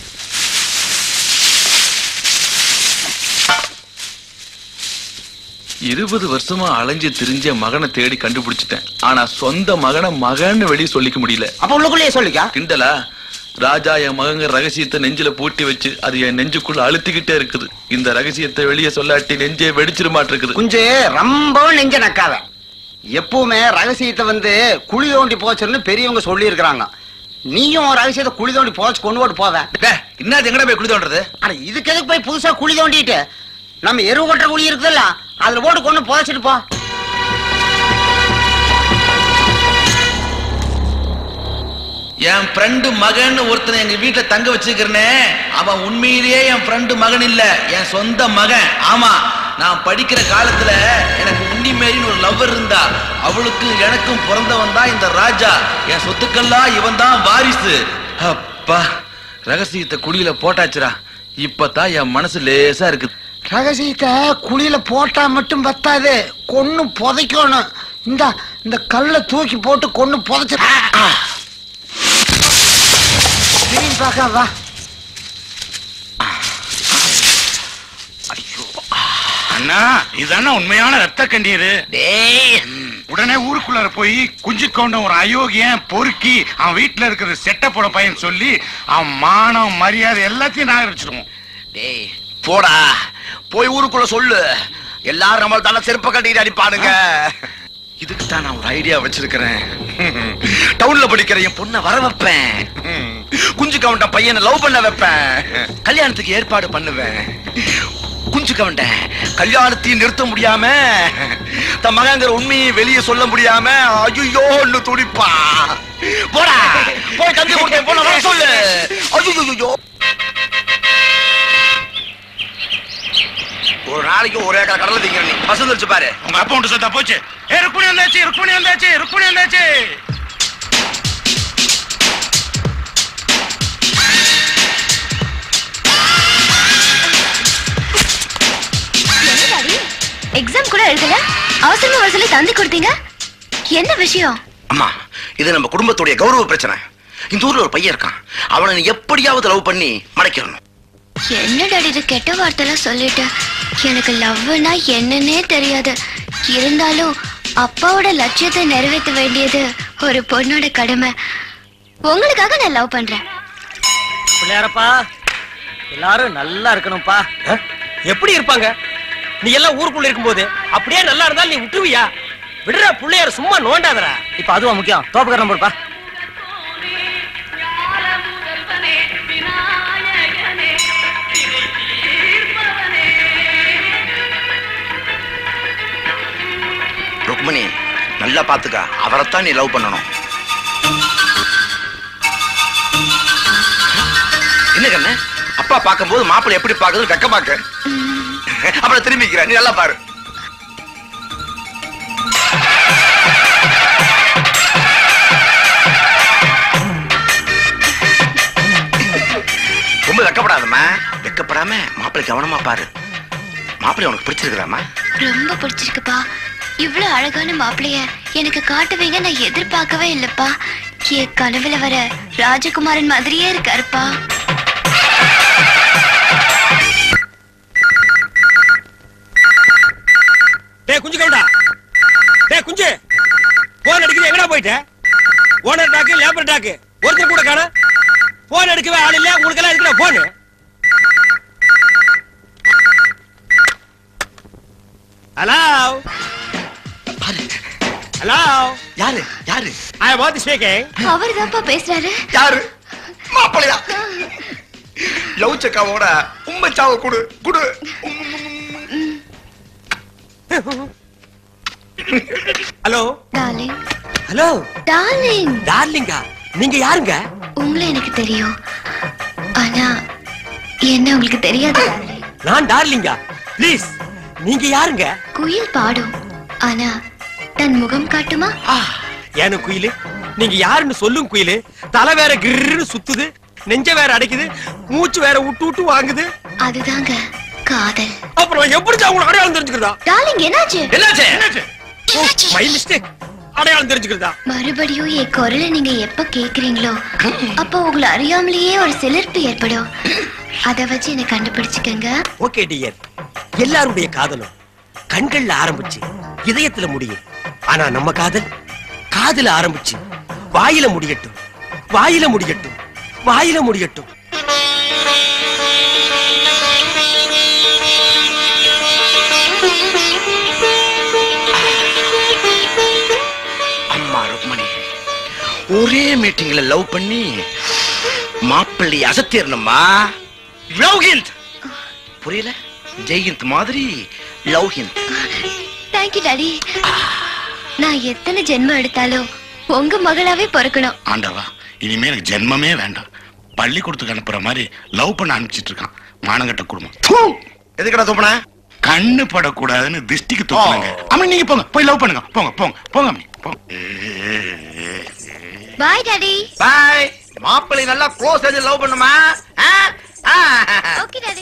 இருபது வருஷமா அலைஞ்சு திரிஞ்ச மகனை தேடி கண்டுபிடிச்சிட்டேன் ஆனா சொந்த மகனை மகன்னு வெளியே சொல்லிக்க முடியல அப்ப உள்ளுக்குள்ளேயே சொல்லிக்கா கிண்டலா ராஜா என் மகங்க ரகசியத்தை நெஞ்சில பூட்டி வச்சு அது என் நெஞ்சுக்குள்ள அழுத்திக்கிட்டே இருக்குது இந்த ரகசியத்தை வெளியே சொல்லாட்டி நெஞ்சே வெடிச்சிட மாட்டிருக்குது குஞ்சு ரொம்ப நெஞ்ச நக்காத எப்பவுமே ரகசியத்தை வந்து குழி தோண்டி போச்சுன்னு பெரியவங்க சொல்லி இருக்கிறாங்க நீயும் ஒரு ரகசியத்தை குழி தோண்டி போச்சு கொண்டு போட்டு போவேன் என்ன எங்கடா போய் குழி தோண்டுறது அட இதுக்கு எதுக்கு போய் புதுசா குழி தோண்டிட்டு நம்ம எருவு கொட்டுற குழி இருக்குதுல்ல அதுல போட்டு கொண்டு புதைச்சிட்டு போ என் ஃப்ரெண்டு மகன் ஒருத்தனை எங்க வீட்டுல தங்க வச்சிருக்கிறனே அவன் உண்மையிலேயே என் ஃப்ரெண்டு மகன் இல்ல என் சொந்த மகன் ஆமா நான் படிக்கிற காலத்துல எனக்கு உன்னி மேரின்னு ஒரு லவ்வர் இருந்தா அவளுக்கு எனக்கும் பிறந்தவன் தான் இந்த ராஜா என் சொத்துக்கெல்லாம் இவன் தான் வாரிசு அப்பா ரகசியத்தை குடியில போட்டாச்சுடா இப்பதான் என் மனசு லேசா இருக்குது ரகசியத்தை குழியில போட்டா மட்டும் பத்தாது கொன்னு புதைக்கணும் இந்த இந்த கல்லை தூக்கி போட்டு கொன்னு புதைச்சு திரும்பி பார்க்க வா அண்ணா இதானே உண்மையான ரத்த கண்ணீர் உடனே ஊருக்குள்ளார போய் குஞ்சு கவுண்டம் ஒரு அயோக்கியன் பொறுக்கி அவன் வீட்டுல இருக்கிற செட்டப்போட பையன் சொல்லி அவன் மானம் மரியாதை எல்லாத்தையும் நாகரிச்சிருவோம் டேய் போடா போய் ஊருக்குள்ள சொல்லு எல்லாரும் நம்மள தானே செருப்ப கட்டிட்டு அடிப்பானுங்க இதுக்கு தான் நான் ஒரு ஐடியா வச்சிருக்கிறேன் டவுன்ல படிக்கிற என் பொண்ணை வர வைப்பேன் குஞ்சு கவுண்ட பையனை லவ் பண்ண வைப்பேன் கல்யாணத்துக்கு ஏற்பாடு பண்ணுவேன் குஞ்சு கவுண்ட கல்யாணத்தையும் நிறுத்த முடியாம தன் மகங்கிற உண்மையை வெளியே சொல்ல முடியாம ஐயோ துடிப்பா போடா போய் கஞ்சி கொடுத்த பொண்ணை வர சொல்லு ஐயோ ஒரு நாளைக்கு ஒரே ஏக்கர் கடலை திங்கிற நீ வசந்து வச்சு பாரு உங்க அப்பா ஒன்று சொத்தா போச்சு ஏ ருக்குமணி வந்தாச்சு ருக்குமணி வந்தாச்சு ருக்குமணி வந்தாச்சு எக்ஸாம் கூட எழுதல அவசரமா வர சொல்லி தந்தி கொடுத்தீங்க என்ன விஷயம் அம்மா இது நம்ம குடும்பத்துடைய கௌரவ பிரச்சனை இந்த ஊர்ல ஒரு பையன் இருக்கான் அவனை நீ எப்படியாவது லவ் பண்ணி மடக்கிடணும் என்ன டாடி இது கெட்ட வார்த்தைலாம் சொல்லிட்டு எனக்கு லவ்னா என்னன்னே தெரியாது இருந்தாலும் அப்பாவோட லட்சியத்தை நிறைவேற்ற வேண்டியது ஒரு பொண்ணோட கடமை உங்களுக்காக நான் லவ் பண்றேன் பிள்ளையாரப்பா எல்லாரும் நல்லா இருக்கணும்ப்பா அஹ், எப்படி இருப்பாங்க நீ எல்லாம் ஊருக்குள்ள இருக்கும்போது அப்படியே நல்லா இருந்தாலும் நீ விட்டுருவியா விடுற பிள்ளையார் சும்மா நோண்டாதடா இப்ப அதுவா முக்கியம் தோப்புக்காரன் போடுப்பா ருக்மணி நல்லா பாத்துக்க அவரைத்தான் நீ லவ் பண்ணணும் என்ன கண்ணு அப்பா பார்க்கும்போது மாப்பிள்ளை எப்படி பாக்குறது வெக்க பாக்க அப்புறம் திரும்பிக்கிறேன் நீ நல்லா பாரு ரொம்ப வெக்கப்படாதம்மா வெக்கப்படாம மாப்பிள்ளை கவனமா பாரு மாப்பிள்ளை உனக்கு பிடிச்சிருக்குதாம்மா ரொம்ப பிடிச்சிருக்குப்பா இவ்வளவு அழகான மாப்பிளைய எனக்கு காட்டுவீங்க நான் எதிர்பார்க்கவே இல்லப்பா என் கனவுல வர ராஜகுமாரன் மாதிரியே இருக்காருப்பா டேய் குஞ்சு கவுண்டா டேய் குஞ்சு போன் அடிக்குது எங்கடா போயிட்ட ஓனர் டாக்கு லேபர் டாக்கு ஒருத்தர் கூட காணோம் போன் எடுக்கவே ஆள் இல்ல உங்களுக்கு எல்லாம் இருக்குடா போன் ஹலோ ஹலோ யாரு யாரு ஐ வாட் ஸ்பீக்கிங் அவர் தான்ப்பா பேசுறாரு யாரு மாப்பிள்ளையா லவ் செக்காவோட உண்மை சாவ குடு குடு ஹலோ டார்லிங் ஹலோ டார்லிங் டார்லிங்கா நீங்க யாருங்க உங்களை எனக்கு தெரியும் ஆனா என்ன உங்களுக்கு தெரியாது நான் டார்லிங்கா ப்ளீஸ் நீங்க யாருங்க குயில் பாடும் ஆனா தன் முகம் காட்டுமா ஏனு குயிலு நீங்க யாருன்னு சொல்லும் குயிலு தலை வேற கிர்னு சுத்துது நெஞ்ச வேற அடைக்குது மூச்சு வேற விட்டு விட்டு வாங்குது அதுதாங்க காதல் அப்புறம் எப்படி உங்களை அடையாளம் தெரிஞ்சுக்கிறதா டார்லிங் என்னாச்சு என்னாச்சு மை மிஸ்டேக் அடையாளம் தெரிஞ்சுக்கிறதா மறுபடியும் என் குரலை நீங்க எப்ப கேக்குறீங்களோ அப்போ உங்களை அறியாமலேயே ஒரு சிலிர்ப்பு ஏற்படும் அத வச்சு என்ன கண்டுபிடிச்சுக்கங்க ஓகே டியர் எல்லாருடைய காதலும் கண்கள்ல ஆரம்பிச்சு இதயத்துல முடியும் ஆனா நம்ம காதல் காதுல ஆரம்பிச்சு வாயில முடியட்டும் வாயில முடியட்டும் வாயில முடியட்டும் அம்மா ருக்மணி ஒரே மீட்டிங்ல லவ் பண்ணி மாப்பிள்ளை அசத்திரணுமா லவ் ஹிந்த் புரியல ஜெயஹிந்த் மாதிரி லவ் ஹிந்த் தேங்க்யூ டாடி நான் எத்தனை ஜென்மம் எடுத்தாலும் உங்க மகளாவே பிறக்கணும் ஆண்டவா இனிமே எனக்கு ஜென்மமே வேண்டாம் பள்ளிக்கூடத்துக்கு அனுப்புற மாதிரி லவ் பண்ண அனுப்பிச்சிட்டு இருக்கான் மானங்கட்ட குடும்பம் எதுக்கடா தூப்பன கண்ணு படக்கூடாதுன்னு திஷ்டிக்கு தூக்குனாங்க அம்மி நீங்க போங்க போய் லவ் பண்ணுங்க போங்க போங்க போங்க அம்மி போங்க பாய் டாடி பாய் மாப்பிள்ளை நல்லா க்ளோஸ் ஆகி லவ் பண்ணுமா ஆ? ஆ. ஓகே டாடி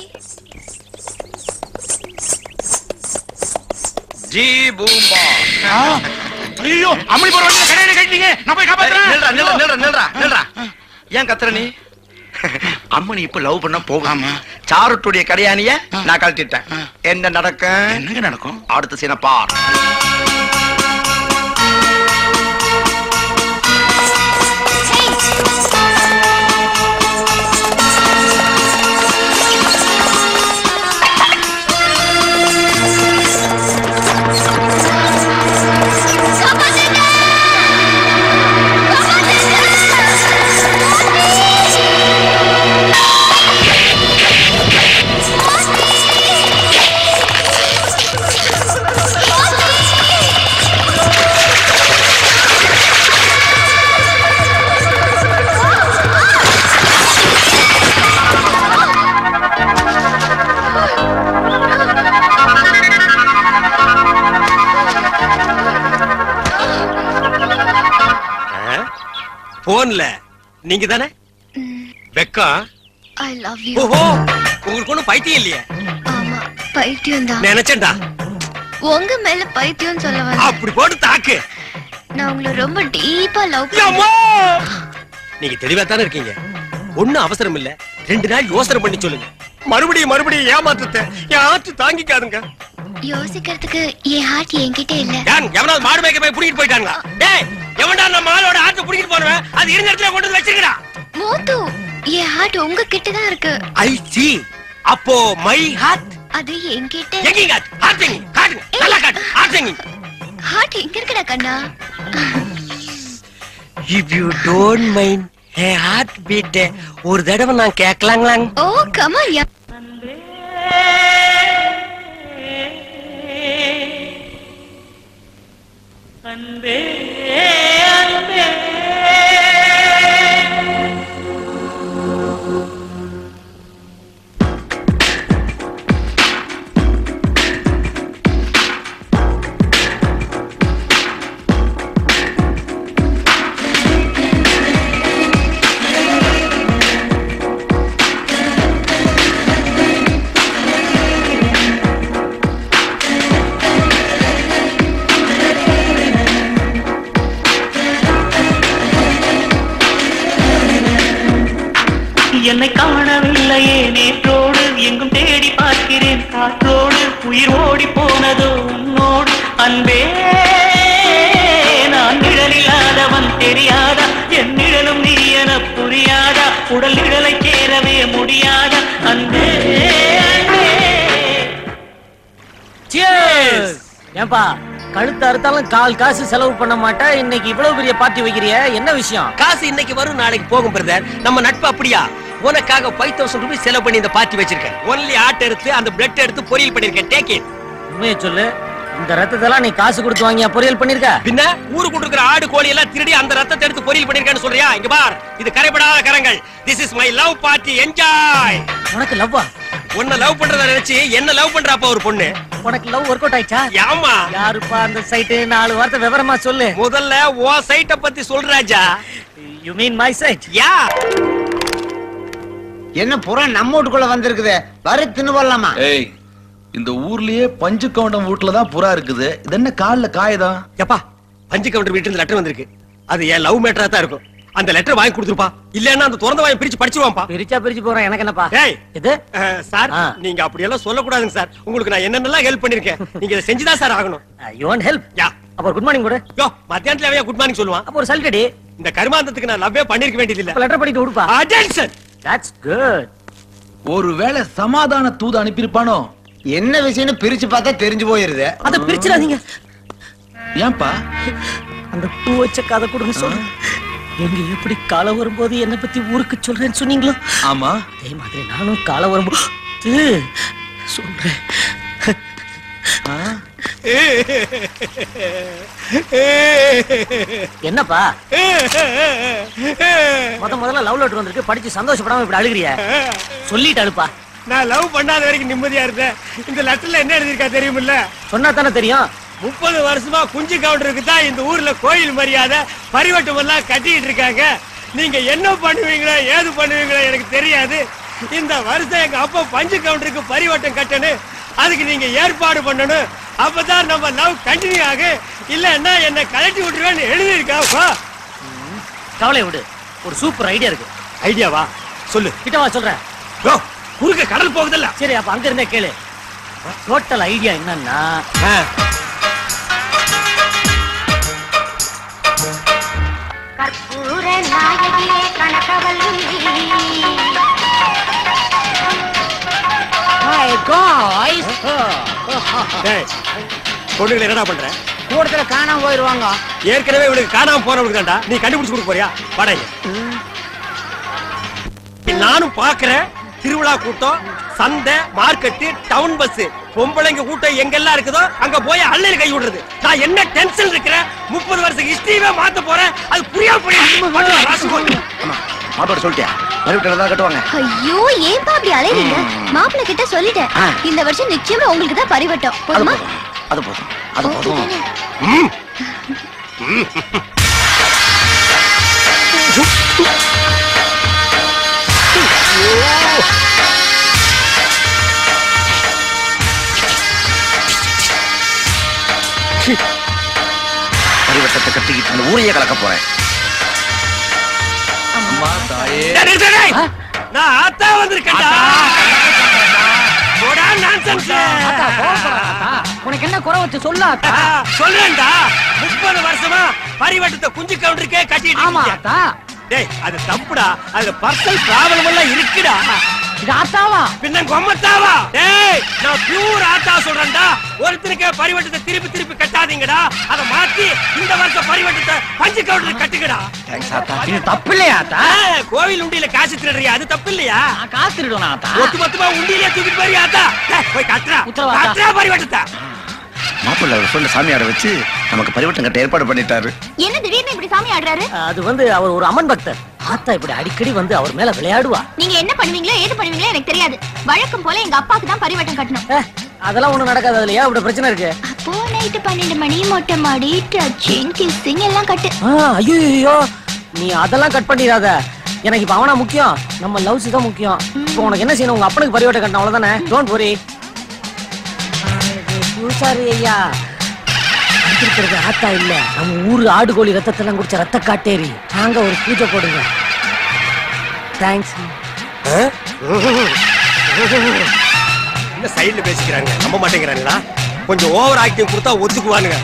ஜி பூம்பா ஐயோ அம்மி போற வண்டியில கடையில கட்டிங்க நான் போய் காப்பாத்துறேன் நில்றா நில்றா நில்றா நில்றா நில்றா ஏன் கத்துற நீ அம்மனி இப்ப லவ் பண்ண போகாம சாருட்டுடைய கடையானிய நான் கழட்டிட்டேன் என்ன நடக்கும் என்னங்க நடக்கும் அடுத்த சீனை பார் போன்ல நீங்க தானே வெக்கம் ஐ லவ் யூ ஓஹோ உங்களுக்கு ஒண்ணும் பைத்தியம் இல்லையே ஆமா பைத்தியம் தான் நினைச்சேன்டா உங்க மேல பைத்தியம் சொல்ல வந்தேன் அப்படி போட்டு தாக்கு நான் உங்களை ரொம்ப டீப்பா லவ் அம்மா! நீங்க தெளிவா தானே இருக்கீங்க ஒண்ணும் அவசரம் இல்ல ரெண்டு நாள் யோசனை பண்ணி சொல்லுங்க மறுபடியும் மறுபடியும் ஏமாத்தத்தை என் ஆத்து தாங்கிக்காதுங்க யோசிக்கிறதுக்கு என் ஹார்ட் என்கிட்ட இல்ல ஏன் எவனாவது மாடு மேய்க்க போய் புடிக்கிட்டு போயிட்டாங்களா டேய் எவன்டா நம்ம ஆளோட ஆத்து புடிக்கிட்டு போனவன் அது இருந்த இடத்துல கொண்டு வந்து வச்சிருக்கடா மோத்து என் ஹார்ட் உங்க கிட்ட தான் இருக்கு ஐ சி அப்போ மை ஹார்ட் அது என்கிட்ட எங்கீங்க ஹார்ட் எங்க காட்டுங்க நல்லா காட்டு ஹார்ட் எங்க ஹார்ட் எங்க இருக்குடா கண்ணா if you don't mind a heartbeat ஒரு தடவை நான் கேட்கலாங்களாங்க ஓ கமான் யா அன்பே அன்பே என்னை காணவில்லையே நேற்றோடு எங்கும் தேடி பார்க்கிறேன் காற்றோடு உயிர் ஓடி போனதோ உன்னோடு அன்பே நான் நிழலில்லாதவன் தெரியாதா என் நிழலும் நீ என புரியாதா உடல் நிழலை சேரவே முடியாதா அன்பே அன்பே ஏன்பா கழுத்து அறுத்தாலும் கால் காசு செலவு பண்ண மாட்டா இன்னைக்கு இவ்வளவு பெரிய பார்ட்டி வைக்கிறிய என்ன விஷயம் காசு இன்னைக்கு வரும் நாளைக்கு போகும் பிரதர் நம்ம நட்பு அப்படியா உனக்காக ஃபைவ் தௌசண்ட் ருபீஸ் செலவு பண்ணி இந்த பார்ட்டி வச்சிருக்கேன் ஒன்லி ஆட் எடுத்து அந்த பிளட் எடுத்து பொரியல் பண்ணிருக்கேன் டேக் இட் உண்மையை சொல்லு இந்த ரத்தத்தெல்லாம் நீ காசு கொடுத்து வாங்கியா பொரியல் பண்ணிருக்க பின்ன ஊருக்கு இருக்கிற ஆடு கோழி எல்லாம் திருடி அந்த ரத்தத்தை எடுத்து பொரியல் பண்ணிருக்கேன்னு சொல்றியா இங்க பார் இது கரைபடாத கரங்கள் this is my love party enjoy உனக்கு லவ்வா உன்னை லவ் பண்றத நினைச்சு என்ன லவ் பண்றாப்பா ஒரு பொண்ணு உனக்கு லவ் ஒர்க் அவுட் ஆயிச்சா ஆமா யாருப்பா அந்த சைட்டு நாலு வார்த்தை விவரமா சொல்லு முதல்ல ஓ சைட்ட பத்தி சொல்றாஜா யூ மீன் மை சைட் யா என்ன புறா நம்ம வீட்டுக்குள்ள வந்திருக்குது வரி தின்னு போடலாமா ஏய் இந்த ஊர்லயே பஞ்சு கவுண்டம் வீட்டுல தான் புறா இருக்குது இது என்ன கால்ல காயதான் எப்பா பஞ்சு கவுண்டர் வீட்டுல லெட்டர் வந்திருக்கு அது என் லவ் மேட்டரா தான் இருக்கும் அந்த லெட்டர் வாங்கி கொடுத்துருப்பா இல்லன்னா அந்த திறந்த வாங்கி பிரிச்சு படிச்சிருவான்ப்பா பிரிச்சா பிரிச்சு போறேன் எனக்கு என்னப்பா ஏய் இது அஹ், சார் ஆ. நீங்க அப்படி எல்லாம் சொல்லக்கூடாதுங்க சார் உங்களுக்கு நான் என்னென்னலாம் ஹெல்ப் பண்ணிருக்கேன் நீங்க இதை செஞ்சுதான் சார் ஆகணும் யூ வாண்ட் ஹெல்ப் யா அப்ப குட் மார்னிங் கூட யோ மத்தியானத்துல குட் மார்னிங் சொல்லுவான் அப்ப ஒரு சல்டடி இந்த கருமாந்தத்துக்கு நான் லவ்வே பண்ணிருக்க வேண்டியது இல்ல லெட்டர் படிட்டு விடுப்பா அட்டென்ஷன் தட்ஸ் குட் ஒருவேளை சமாதான தூது அனுப்பியிருப்பானோ என்ன விஷயம்னு பிரிச்சு பார்த்தா தெரிஞ்சு போயிருது அத பிரிச்சிடாதீங்க ஏன்பா அந்த பூ வச்ச கதை கொடுங்க சொல்லுங்க எங்க எப்படி காலம் வரும்போது என்ன பத்தி ஊருக்கு சொல்றேன்னு சொன்னீங்களோ ஆமா அதே மாதிரி நானும் காலம் வரும்போது சொல்றேன் என்னப்பா முத முதல்ல லவ் லெட்டர் வந்திருக்கு படிச்சு சந்தோஷப்படாம இப்படி அழுகிறிய சொல்லிட்டு அழுப்பா நான் லவ் பண்ணாத வரைக்கும் நிம்மதியா இருந்தேன் இந்த லெட்டர்ல என்ன எழுதிருக்கா தெரியுமில்ல சொன்னா தானே தெரியும் முப்பது வருஷமா குஞ்சு கவுண்டருக்கு தான் இந்த ஊர்ல கோயில் மரியாதை பரிவட்டம் எல்லாம் கட்டிட்டு இருக்காங்க நீங்க என்ன பண்ணுவீங்களோ ஏது பண்ணுவீங்களோ எனக்கு தெரியாது இந்த வருஷம் எங்க அப்பா பஞ்சு கவுண்டருக்கு பரிவட்டம் கட்டணும் அதுக்கு நீங்க ஏற்பாடு பண்ணணும் அப்பதான் நம்ம லவ் கண்டினியூ ஆகும் இல்லன்னா என்ன கலட்டி விட்டுருவேன்னு எழுதியிருக்காப்பா கவலை விடு ஒரு சூப்பர் ஐடியா இருக்கு ஐடியாவா சொல்லு கிட்டவா சொல்றேன் யோ, குறுக்க கடல் போகுதுல்ல சரி அப்ப அங்க இருந்தே கேளு டோட்டல் ஐடியா என்னன்னா கற்பூர நாயகியே கனகவல்லி ஹாய் காய்ஸ் டேய், பொண்ணுங்களை என்னடா பண்ற கூடத்துல காணாம போயிருவாங்க ஏற்கனவே இவளுக்கு காணாம போனவளுக்கு தான்டா நீ கண்டுபிடிச்சு கொடுக்க போறியா வாடா இங்க. நானும் பாக்குறேன் திருவிழா கூட்டம் சந்தை மார்க்கெட்டு டவுன் பஸ் பொம்பளைங்க கூட்டம் எங்கெல்லாம் இருக்குதோ அங்க போய் அள்ளையில கை விடுறது நான் என்ன டென்ஷன் இருக்கிறேன் முப்பது வருஷம் ஹிஸ்டரியே மாத்த போறேன் அது புரியாம போய் மாப்பிள்ள சொல்லிட்டியா பரிவிட்டு தான் கட்டுவாங்க ஐயோ ஏன்பா அப்படி அலைறீங்க மாப்பிள்ளை கிட்ட சொல்லிட்டேன் இந்த வருஷம் நிச்சயமா உங்களுக்கு தான் பரிவட்டம் அது போதுமா போதும் அது போதும் அது போதும் பரிவட்டத்தை கட்டிக்கிட்டு இந்த ஊரையே கலக்க போறேன் அம்மா தாயே டேய், டேய், டேய், டேய். நான் ஆத்தா வந்திருக்கேன்டா போடா nonsense. உனக்கு என்ன குறை வச்சு சொல்ல ஆ, சொல்றேன்டா முப்பது வருஷமா பரிவட்டத்தை குஞ்சு கவுண்டருக்கே கட்டிட்டு ஆமா இருக்கீங்க. அத்தா டேய் அது தப்புடா அது பர்சனல் ப்ராப்ளம் எல்லாம் இருக்குடா இது ஆத்தாவா பின்ன கொம்மத்தாவா டேய் நான் பியூர் ஆத்தா சொல்றேன்டா ஒருத்தருக்கே பரிவட்டத்தை திருப்பி திருப்பி கட்டாதீங்கடா அத மாத்தி இந்த வருஷம் பரிவட்டத்தை பஞ்சு கவுண்டருக்கு கட்டுங்கடா இது தப்பு இல்லையா ஆத்தா ஆ, கோவில் உண்டியில காசு திருடுறியா அது தப்பு இல்லையா நான் காசு திருடுவேனா ஆத்தா ஒட்டு மொத்தமா உண்டியிலே தூக்கிட்டு போறியா ஆத்தா டேய், போய் கட்டுறா உத்தரவாதா? கட்டுறா பரிவட்டத்தை மாப்பிள்ள சொல்ல சாமியாரை வச்சு நமக்கு பரிவட்டம் கட்ட ஏற்பாடு பண்ணிட்டாரு என்ன திடீர்னு இப்படி சாமி ஆடுறாரு அது வந்து அவர் ஒரு அம்மன் பக்தர் ஆத்தா இப்படி அடிக்கடி வந்து அவர் மேல விளையாடுவா நீங்க என்ன பண்ணுவீங்களோ ஏது பண்ணுவீங்களோ எனக்கு தெரியாது வழக்கம் போல எங்க அப்பாக்கு தான் பரிவட்டம் கட்டணும் ஏ, அதெல்லாம் ஒண்ணும் நடக்காது அதுல ஏன் இப்படி பிரச்சனை இருக்கு அப்போ நைட்டு பன்னெண்டு மணி மொட்டை மாடி டச்சிங் கிஸ்ஸிங் எல்லாம் கட்டு ஐயோ நீ அதெல்லாம் கட் பண்ணிடாத எனக்கு இப்ப அவனா முக்கியம் நம்ம லவ்ஸ் தான் முக்கியம் இப்போ உனக்கு என்ன செய்யணும் உங்க அப்பனுக்கு பரிவட்டை கட்டணும் அவ்வளவுதானே டோன்ட் worry பூசாரி ஐயா இருக்கிறது ஆத்தா இல்ல நம்ம ஊரு ஆடு கோழி ரத்தத்தெல்லாம் குடிச்ச ரத்த காட்டேரி நாங்க ஒரு பூஜை போடுங்க தேங்க்ஸ் என்ன சைடுல பேசிக்கிறாங்க நம்ப மாட்டேங்கிறாங்களா கொஞ்சம் ஓவர் ஆக்டிங் கொடுத்தா ஒத்துக்குவானுங்க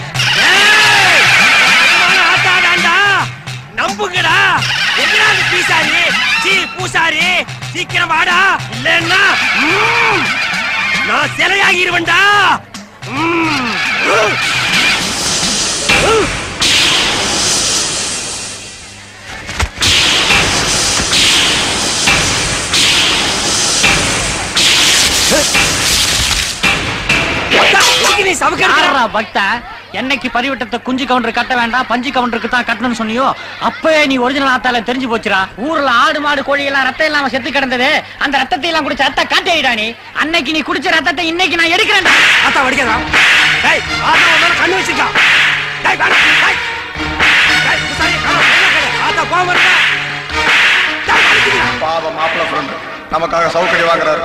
ஆத்தாடாண்டா நம்புங்கடா எங்கடா அந்த பீசாரி சீ பூசாரி சீக்கிரம் வாடா இல்லன்னா ம், நான் சிலையாகிருவேன்டா ம். எதுக்கு நீ சமக்கிறது யாரா பக்தா என்னைக்கு பரிவட்டத்தை குஞ்சு கவுண்டர் கட்ட வேண்டாம் பஞ்சு கவுண்டருக்கு தான் கட்டணும்னு சொன்னியோ அப்பவே நீ ஒரிஜினல் ஆத்தால தெரிஞ்சு போச்சுடா ஊர்ல ஆடு மாடு கோழி எல்லாம் ரத்தம் இல்லாம செத்து கிடந்தது அந்த ரத்தத்தை எல்லாம் குடிச்ச ரத்த காட்டேடா நீ அன்னைக்கு நீ குடிச்ச ரத்தத்தை இன்னைக்கு நான் எடுக்கிறேன்டா ஆத்தா வடிக்கிறா டேய் ஆத்தா உன் மேல கண்ணு வச்சிருக்கா டேய் வேணாம் டேய் டேய் பூசாரி கண்ணு ஆத்தா கோவம் வருதா பாவம் மாப்பிள்ள ஃப்ரெண்ட் நமக்காக சௌகரியம் வாங்குறாரு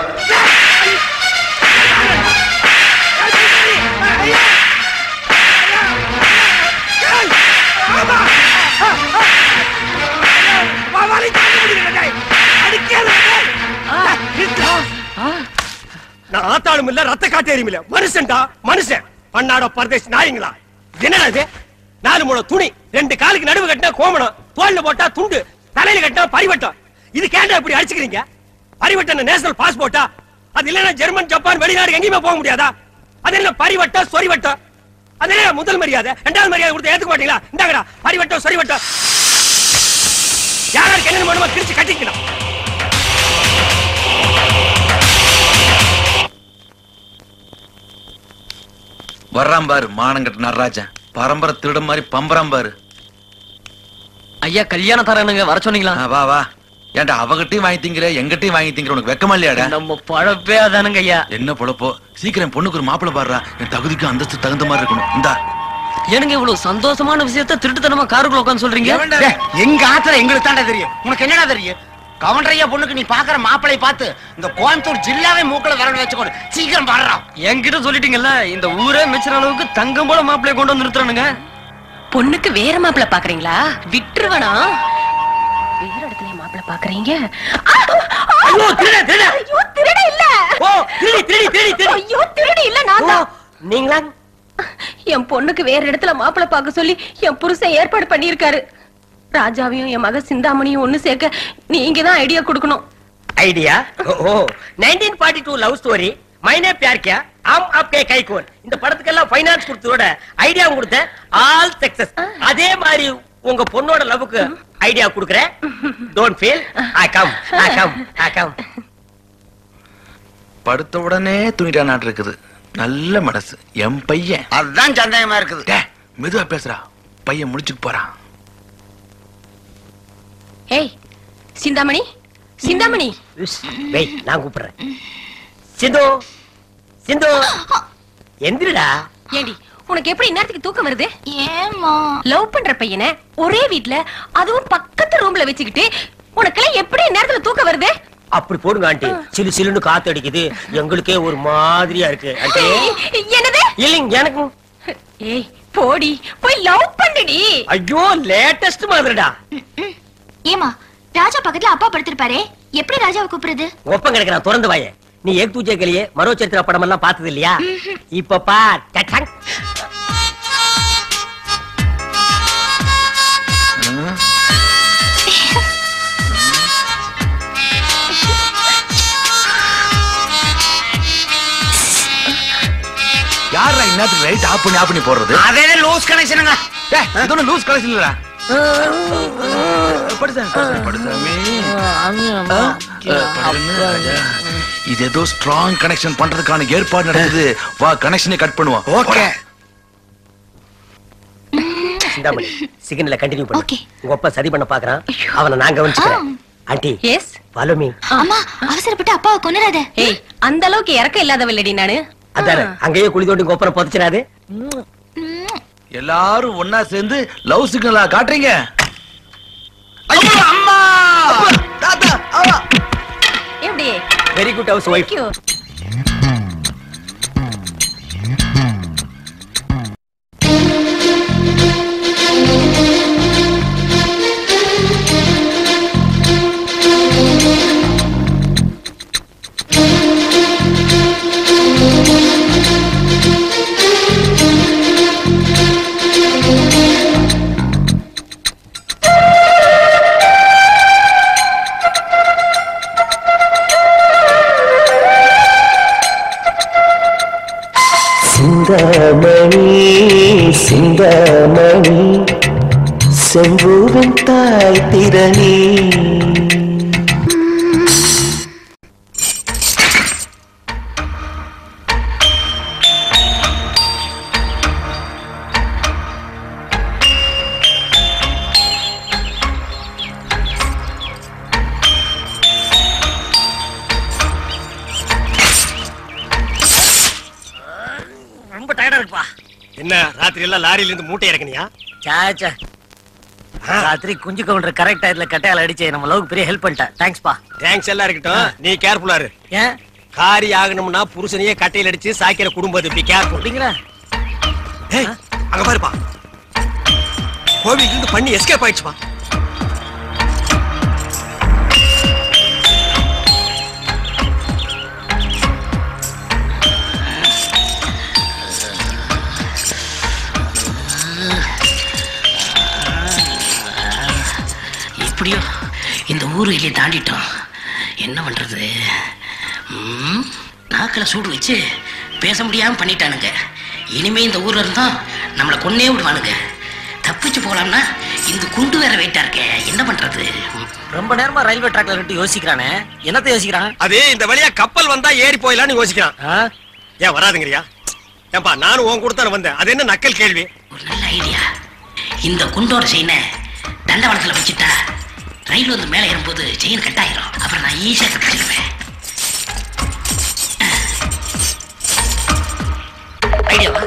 நான் ஆத்தாளும் இல்ல ரத்த காட்டேரியும் இல்ல மனுஷன்டா மனுஷன் பன்னாட பரதேஷ் நாயங்களா என்னடா இது நாலு மூணு துணி ரெண்டு காலுக்கு நடுவு கட்டினா கோமணம் தோல்ல போட்டா துண்டு தலையில கட்டினா பரிவட்டம் இது கேண்டா இப்படி அடிச்சுக்கிறீங்க பரிவட்டம் நேஷனல் பாஸ்போர்ட்டா அது இல்லைன்னா ஜெர்மன் ஜப்பான் வெளிநாடு எங்கேயுமே போக முடியாதா அது என்ன பரிவட்டம் சொரிவட்டம் அது என்ன முதல் மரியாதை ரெண்டாவது மரியாதை கொடுத்து ஏத்துக்க மாட்டீங்களா இந்தாங்கடா பரிவட்டம் சொரிவட்டம் யாராருக்கு என்னென்ன வேணுமோ கிழிச்சு கட்டிக்கலாம் வர்றான் பாரு மானங்கட்ட நடராஜன் பரம்பரை திருட மாதிரி பம்பரம் பாரு ஐயா கல்யாண தரனுங்க வர சொன்னீங்களா வா வா ஏன்டா அவகிட்டையும் வாங்கி திங்கிற எங்கிட்டையும் வாங்கி திங்கிற உனக்கு வெக்கமா இல்லையாடா நம்ம பழப்பே அதானுங்க ஐயா என்ன பொழப்போ சீக்கிரம் பொண்ணுக்கு ஒரு மாப்பிளை பாடுறா என் தகுதிக்கு அந்தஸ்து தகுந்த மாதிரி இருக்கணும் இந்தா எனக்கு இவ்வளவு சந்தோஷமான விஷயத்த திருட்டுத்தனமா காருக்குள்ள உட்காந்து சொல்றீங்க டேய், எங்க ஆத்துல எங்களுக்கு தாண்டா தெரியும் உனக்கு என்னடா தெரியும் கவண்டரையா பொண்ணுக்கு நீ பாக்குற மாப்பிளை பார்த்து இந்த கோயம்புத்தூர் ஜில்லாவே மூக்கல விரல் வச்சுக்கோடு சீக்கிரம் பாடுறா என்கிட்ட சொல்லிட்டீங்கல்ல இந்த ஊரே மெச்சுற அளவுக்கு தங்கம் போல மாப்பிளைய கொண்டு வந்து நிறுத்துறானுங்க பொண்ணுக்கு வேற மாப்பிள்ள பாக்குறீங்களா விட்டுருவனா வேற இடத்துல மாப்பிள்ள பாக்குறீங்க ஐயோ திருட திருட ஐயோ திருட இல்ல ஓ திருடி திருடி திருடி திருடி ஐயோ திருடி இல்ல நான் தான் நீங்களா என் பொண்ணுக்கு வேற இடத்துல மாப்பிள்ள பார்க்க சொல்லி என் புருஷன் ஏற்பாடு பண்ணியிருக்காரு ராஜாவையும் என் மக சிந்தாமணியும் ஒண்ணு சேர்க்க நீங்க தான் ஐடியா கொடுக்கணும் idea oh nineteen forty two love story Maine Pyar Kiya Hum Aapke Hain இந்த படத்துக்கெல்லாம் ஃபைனான்ஸ் கொடுத்ததோட ஐடியா கொடுத்தேன் ஆல் சக்சஸ் அதே மாதிரி உங்க பொண்ணோட லவ்வுக்கு ஐடியா கொடுக்கறேன் don't feel I come I come I come படுத்த உடனே தூங்கிட்டா நாட்டு இருக்குது நல்ல மனசு என் பையன் அதுதான் சந்தேகமா இருக்குது டேய், மெதுவா பேசுறா பையன் முடிச்சுக்கு போறான் ஏய் சிந்தாமணி சிந்தாமணி வெய் நான் கூப்பிடுறேன் சிந்து சிந்து எந்திரடா ஏண்டி உனக்கு எப்படி நேரத்துக்கு தூக்கம் வருது ஏமா லவ் பண்ற பையனை ஒரே வீட்ல அதுவும் பக்கத்து ரூம்ல வச்சுக்கிட்டு உனக்கெல்லாம் எப்படி நேரத்துல தூக்கம் வருது அப்படி போடுங்க ஆண்டி சிலு சிலுன்னு காத்து அடிக்குது எங்களுக்கே ஒரு மாதிரியா இருக்கு ஆண்டி என்னது இல்லைங்க எனக்கு ஏய் போடி போய் லவ் பண்ணுடி ஐயோ லேட்டஸ்ட் மாதிரிடா ஏமா ராஜா பக்கத்துல அப்பா படுத்திருப்பாரே எப்படி ராஜாவை கூப்பிடுறது ஒப்பம் கிடைக்கிறான் திறந்து வாயே நீ ஏக் தூஜே கலியே மரோ சரித்திர படம் எல்லாம் பார்த்தது இல்லையா இப்ப பா டச்சங். யாரா இன்னத்துக்கு லைட் ஆஃப் பண்ணி ஆஃப் பண்ணி போடுறது அதே லூஸ் கனெக்ஷனுங்க டேய், இது ஒண்ணும் லூஸ் கலெக்ஷன் இல்லடா படுசாமி, படுசாமி, படுசாமி. ஆ? படுன்னு, ராஜா. இது ஏதோ ஸ்ட்ராங் கனெக்ஷன் பண்றதுக்கான ஏற்பாடு நடக்குது வா கனெக்ஷனை கட் பண்ணுவோம் ஓகே சிந்தாமணி சிக்னல்ல கண்டினியூ பண்ணு உங்க அப்பா சரி பண்ண பாக்குறான் அவனை நான் கவனிச்சுக்கிறேன் ஆண்டி எஸ் ஃபாலோ மீ அம்மா அவசரப்பட்டு அப்பாவை கொன்னுறாத ஏய் அந்த அளவுக்கு இறக்க இல்லாதவல்லடி நானு அதானே அங்கேயே குழி தோண்டி கொப்பரை புதைச்சிடாது எல்லாரும் ஒன்னா சேர்ந்து லவ் சிக்னலா காட்டுறீங்க எப்படி very good housewife Thank you. சிந்தாமணி சிந்தாமணி செம்பூவின் தாய் திறனே ரொம்ப டயர்டா இருக்குப்பா என்ன ராத்திரி எல்லாம் லாரியில இருந்து மூட்டை இறக்குனியா சாச்சா ராத்திரி குஞ்சு கவுண்டர் கரெக்ட் டயத்துல கட்டையால அடிச்சு நம்ம லவ்க்கு பெரிய ஹெல்ப் பண்ணிட்டேன் தேங்க்ஸ் பா தேங்க்ஸ் எல்லாம் இருக்கட்டும் நீ கேர்ஃபுல்லா இரு ஏன் காரி ஆகணும்னா புருஷனையே கட்டையில அடிச்சு சாக்கிற குடும்பம் இப்படி கேர்ஃபுல் அப்படிங்களா ஏய் அங்க பாருப்பா கோவிலுக்கு இருந்து பண்ணி எஸ்கேப் ஆயிடுச்சுப்பா எப்படியோ இந்த ஊர் இல்லையே தாண்டிட்டோம் என்ன பண்றது ம், நாக்குல சூடு வச்சு பேச முடியாம பண்ணிட்டானுங்க இனிமே இந்த ஊர்ல இருந்தோம் நம்மளை கொன்னே விடுவானுங்க தப்பிச்சு போகலாம்னா இந்த குண்டு வேற வெயிட்டா இருக்கே என்ன பண்றது ரொம்ப நேரமா ரயில்வே ட்ராக்ல நின்று யோசிக்கிறானே என்னத்த யோசிக்கிறான் அது இந்த வழியா கப்பல் வந்தா ஏறி போயிடலாம்னு யோசிக்கிறான் ஏன் வராதுங்கறியா ஏன்பா நானும் உன் கூட தானே வந்தேன் அது என்ன நக்கல் கேள்வி நல்ல ஐடியா இந்த குண்டோட செயினை தண்டவாளத்துல வச்சுட்டா ரயில் வந்து மேலே ஏறும்போது செயின் கட் ஆயிரும் அப்புறம் நான் ஈஸியா தப்பிச்சிருவேன் ஐடியாவா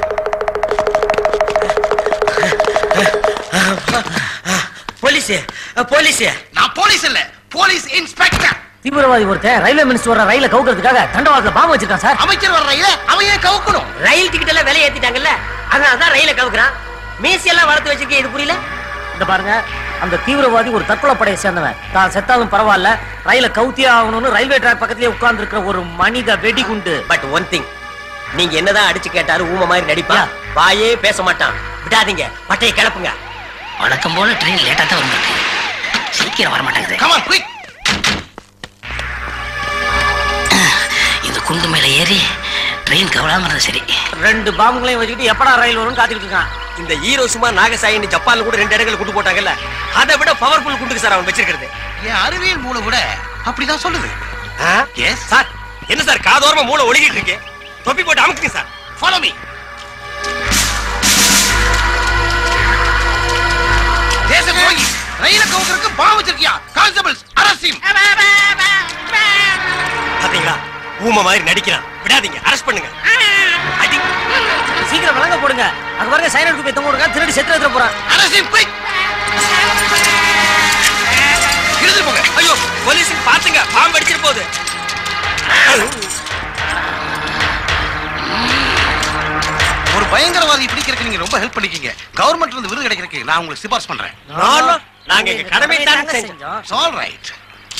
போலீஸ் போலீஸ் நான் போலீஸ் இல்ல போலீஸ் இன்ஸ்பெக்டர் தீவிரவாதி ஒருத்தன் ரயில்வே மினிஸ்டர் வர ரயில கவுக்கிறதுக்காக தண்டவாளத்துல பாம்பு வச்சிருக்கான் சார் அமைச்சர் வர ரயில அவன் ஏன் கவுக்கணும் ரயில் டிக்கெட் எல்லாம் விலை ஏத்திட்டாங்கல்ல அதனால தான் ரயில கவுக்குறான் மீசி எல்லாம் வளர்த்து வச்சிருக்கேன் இது புரியல இந்த பாருங்க அந்த தீவிரவாதி ஒரு தற்கொலை படையை சேர்ந்தவன் தான் செத்தாலும் பரவாயில்ல ரயில கவுத்தியே ஆகணும்னு ரயில்வே ட்ராக் பக்கத்துலயே உட்கார்ந்து இருக்கிற ஒரு மனித வெடிகுண்டு பட் ஒன் திங் நீங்க என்னதான் அடிச்சு கேட்டாரு ஊம மாதிரி நடிப்பா வாயே பேச மாட்டான் விடாதீங்க பட்டையை கிளப்புங்க வழக்கம் போல ட்ரெயின் லேட்டா தான் வந்திருக்கு சீக்கிரம் வர மாட்டேங்குது கமான் குயிக் இந்த குண்டு மேல ஏறி ட்ரெயின் கவலாம இருந்தா சரி ரெண்டு பாம்புகளையும் வச்சுக்கிட்டு எப்படா ரயில் வரும்னு காத்துக்கிட்டு இருக்கான் இந்த ஹீரோ சும்மா நாகசாயின்னு ஜப்பான்ல கூட ரெண்டு இடங்கள் குண்டு போட்டாங்கல்ல அதை விட பவர்ஃபுல் குண்டுக்கு சார் அவன் வச்சிருக்கிறது என் அறிவியல் மூளை கூட அப்படிதான் சொல்லுது எஸ் சார் என்ன சார் காதோரமா மூளை ஒழுகிட்டு இருக்கு தொப்பி போட்டு அமுக்குங்க சார் ஃபாலோ மீ தேச துரோகி ரயில கவுக்கறதுக்கு பாவம் வச்சிருக்கியா கான்ஸ்டபிள்ஸ் அரஸ்ட் ஹிம் பாத்தீங்களா ஊம மாதிரி நடிக்கிறான் விடாதீங்க அரெஸ்ட் பண்ணுங்க சீக்கிரம் விளங்க போடுங்க அது பாருங்க சைலண்ட் போய் தொங்க விடுங்க திருடி செத்து எடுத்துட்டு போறான் அரஸ்ட் ஹிம் குயிக் இழுத்து போங்க ஐயோ போலீஸுக்கு பாத்துங்க பாம்பு அடிச்சிட்டு போகுது ஒரு பயங்கரவாதி பிடிக்கிறதுக்கு நீங்க ரொம்ப ஹெல்ப் பண்ணிக்கீங்க கவர்மெண்ட்ல இருந்து விருது கிடைக்கிறதுக்கு நான் உங்களுக்கு சிபாரிசு பண்றேன் நானும் நாங்க எங்க கடமை தான் செஞ்சோம் all right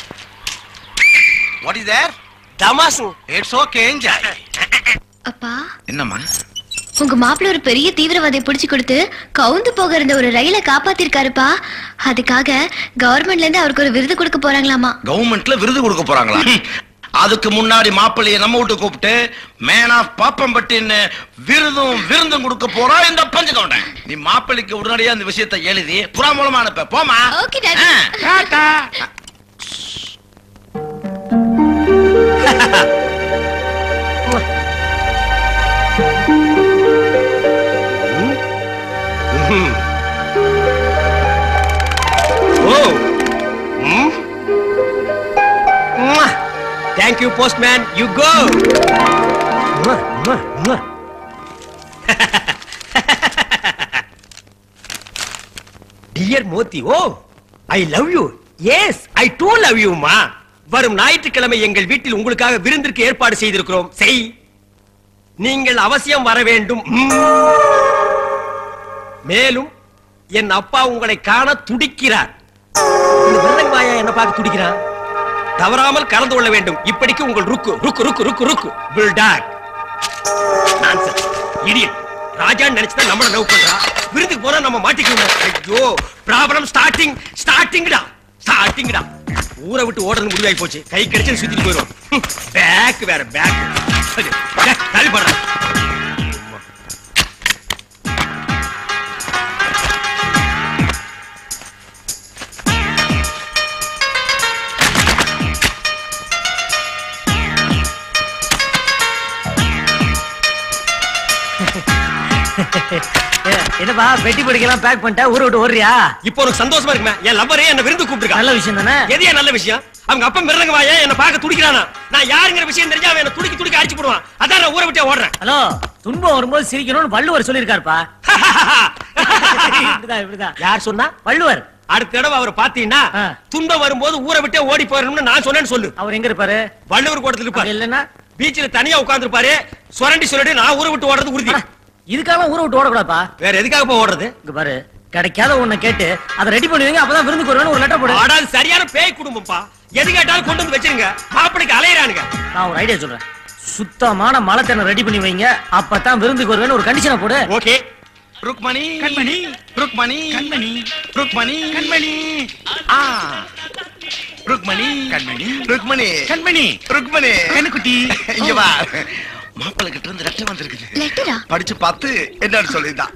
what is there தமாசு இட்ஸ் ஓகே என்ஜாய் அப்பா என்னம்மா உங்க மாப்பிள்ள ஒரு பெரிய தீவிரவாதியை புடிச்சு கொடுத்து கவுந்து போக இருந்த ஒரு ரயிலை காப்பாத்திருக்காருப்பா அதுக்காக கவர்மெண்ட்ல இருந்து அவருக்கு ஒரு விருது கொடுக்க போறாங்களாமா கவர்மெண்ட்ல விருது கொடுக்க போறாங்களா அதுக்கு முன்னாடி மாப்பிள்ளைய நம்ம வீட்டு கூப்பிட்டு மேன் ஆஃப் பாப்பம்பட்டின்னு விருதும் விருந்தும் கொடுக்க போறா இந்த பஞ்சு கவுண்டன் நீ மாப்பிள்ளைக்கு உடனடியா இந்த விஷயத்தை எழுதி புறா மூலமா அனுப்ப போமா okay daddy oh thank you postman you go dear Moti oh I love you yes I too love you மா வரும் ஞாயிற்றுக்கிழமை எங்கள் வீட்டில் உங்களுக்காக விருந்திற்கு ஏற்பாடு செய்திருக்கிறோம் செய் நீங்கள் அவசியம் வர வேண்டும் ம். மேலும் என் அப்பா உங்களை காண துடிக்கிறார் இந்த வில்லங்காயா என்ன பார்க்க துடிக்கிறான் தவறாமல் கலந்து கொள்ள வேண்டும் இப்படிக்கு உங்கள் ருக்கு ருக்கு ருக்கு ருக்கு ருக்கு பில்டாக் நான்சென்ஸ் இடியட் ராஜான்னு நினைச்சுதான் நம்மள லவ் பண்றா விருதுக்கு போனா நம்ம மாட்டிக்குவோம் ஐயோ ப்ராப்ளம் ஸ்டார்டிங் ஸ்டார்டிங்டா ஸ்டார்டிங்டா ஊரை விட்டு ஓடுறது முடிவாகி போச்சு கை கிடைச்சு சுத்திட்டு போயிடும் பேக் வேற பேக் தள்ளி படுறேன் என்னப்பா பெட்டி படிக்கலாம் பேக் பண்ணிட்ட ஊரை விட்டு ஓடுறியா இப்போ உனக்கு சந்தோஷமா இருக்குமே என் லவ்வரே என்ன விருந்து கூப்பிட்டுருக்கா நல்ல விஷயம் தானே எதையா நல்ல விஷயம் அவங்க அப்பா மிருங்க வாயா என்ன பார்க்க துடிக்கிறானா நான் யாருங்கிற விஷயம் தெரிஞ்சா அவன் என்ன துடிக்கி துடிக்க அடிச்சு போடுவான் அதான் நான் ஊரை விட்டே ஓடுறேன் ஹலோ துன்பம் வரும்போது சிரிக்கணும்னு வள்ளுவர் சொல்லியிருக்காருப்பா இப்படிதான் இப்படிதான் யார் சொன்னா வள்ளுவர் அடுத்த தடவை அவர் பாத்தீங்கன்னா துன்பம் வரும்போது ஊரை விட்டே ஓடி போறணும்னு நான் சொன்னேன்னு சொல்லு அவர் எங்க இருப்பாரு வள்ளுவர் கூடத்துல இருப்பாரு இல்லன்னா பீச்சில் தனியா உட்கார்ந்துருப்பாரு சுரண்டி சொல்லிட்டு நான் ஊரை விட்டு ஓடுறது உறுதி இதுக்காக ஊரை விட்டு ஓடக்கூடாதுப்பா வேற எதுக்காக போய் ஓடுறது இங்க பாரு கிடைக்காத ஒண்ணு கேட்டு அதை ரெடி பண்ணுவீங்க அப்பதான் விருந்துக்கு வருவேன்னு ஒரு லெட்டர் போடு ஆடா அது சரியான பேய் குடும்பம்ப்பா எது கேட்டாலும் கொண்டு வந்து வச்சிருங்க மாப்பிளைக்கு அலையறானுங்க நான் ஒரு ஐடியா சொல்றேன் சுத்தமான மழை தண்ணி ரெடி பண்ணி வைங்க அப்பதான் விருந்துக்கு வருவேன்னு ஒரு கண்டிஷனை போடு ஓகே ருக்மணி கண்மணி ருக்மணி கண்மணி ருக்மணி கண்மணி ஆ ருக்மணி கண்மணி ருக்மணி கண்மணி ருக்மணி கண்ணுக்குட்டி இங்க வா மாப்பிள்ளை கிட்ட இருந்து லெட்டர் வந்திருக்குது லெட்டரா படிச்சு பார்த்து என்னன்னு சொல்லிதான்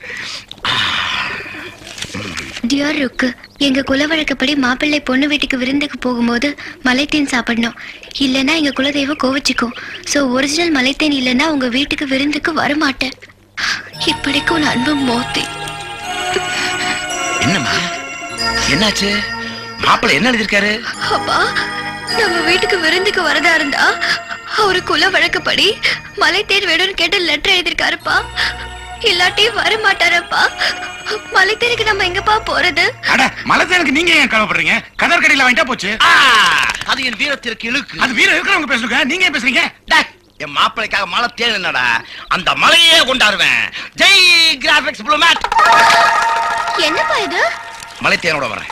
டியர் ருக்கு எங்க குல வழக்கப்படி மாப்பிள்ளை பொண்ணு வீட்டுக்கு விருந்துக்கு போகும்போது மலைத்தேன் சாப்பிடணும் இல்லனா எங்க குலதெய்வம் கோவிச்சுக்கும் சோ ஒரிஜினல் மலைத்தேன் இல்லனா உங்க வீட்டுக்கு விருந்துக்கு வரமாட்டேன் இப்படிக்கு உன் அன்பு மோத்தி என்னம்மா என்னாச்சு மாப்பிள்ளை என்ன எழுதிருக்காரு அப்பா நம்ம வீட்டுக்கு விருந்துக்கு வரதா இருந்தா அவரு குல வழக்கப்படி மலைத்தேன் வேணும்னு கேட்டு லெட்டர் எழுதிருக்காருப்பா இல்லாட்டி வர மாட்டாரப்பா மலைத்தேனுக்கு நம்ம எங்கப்பா போறது அட மலத்தேனுக்கு நீங்க ஏன் கவலைப்படுறீங்க கதர் கடையில வாங்கிட்டா போச்சு அது என் வீரத்திற்கு இழுக்கு அது வீரம் இருக்கிறவங்க பேசுங்க நீங்க ஏன் பேசுறீங்க டேய், என் மாப்பிளைக்காக மலை தேன் என்னடா அந்த மலையே கொண்டாடுவேன் ஜெய் கிராபிக்ஸ் ப்ளூமேட் என்னப்பா இது மலை தேனோட வரேன்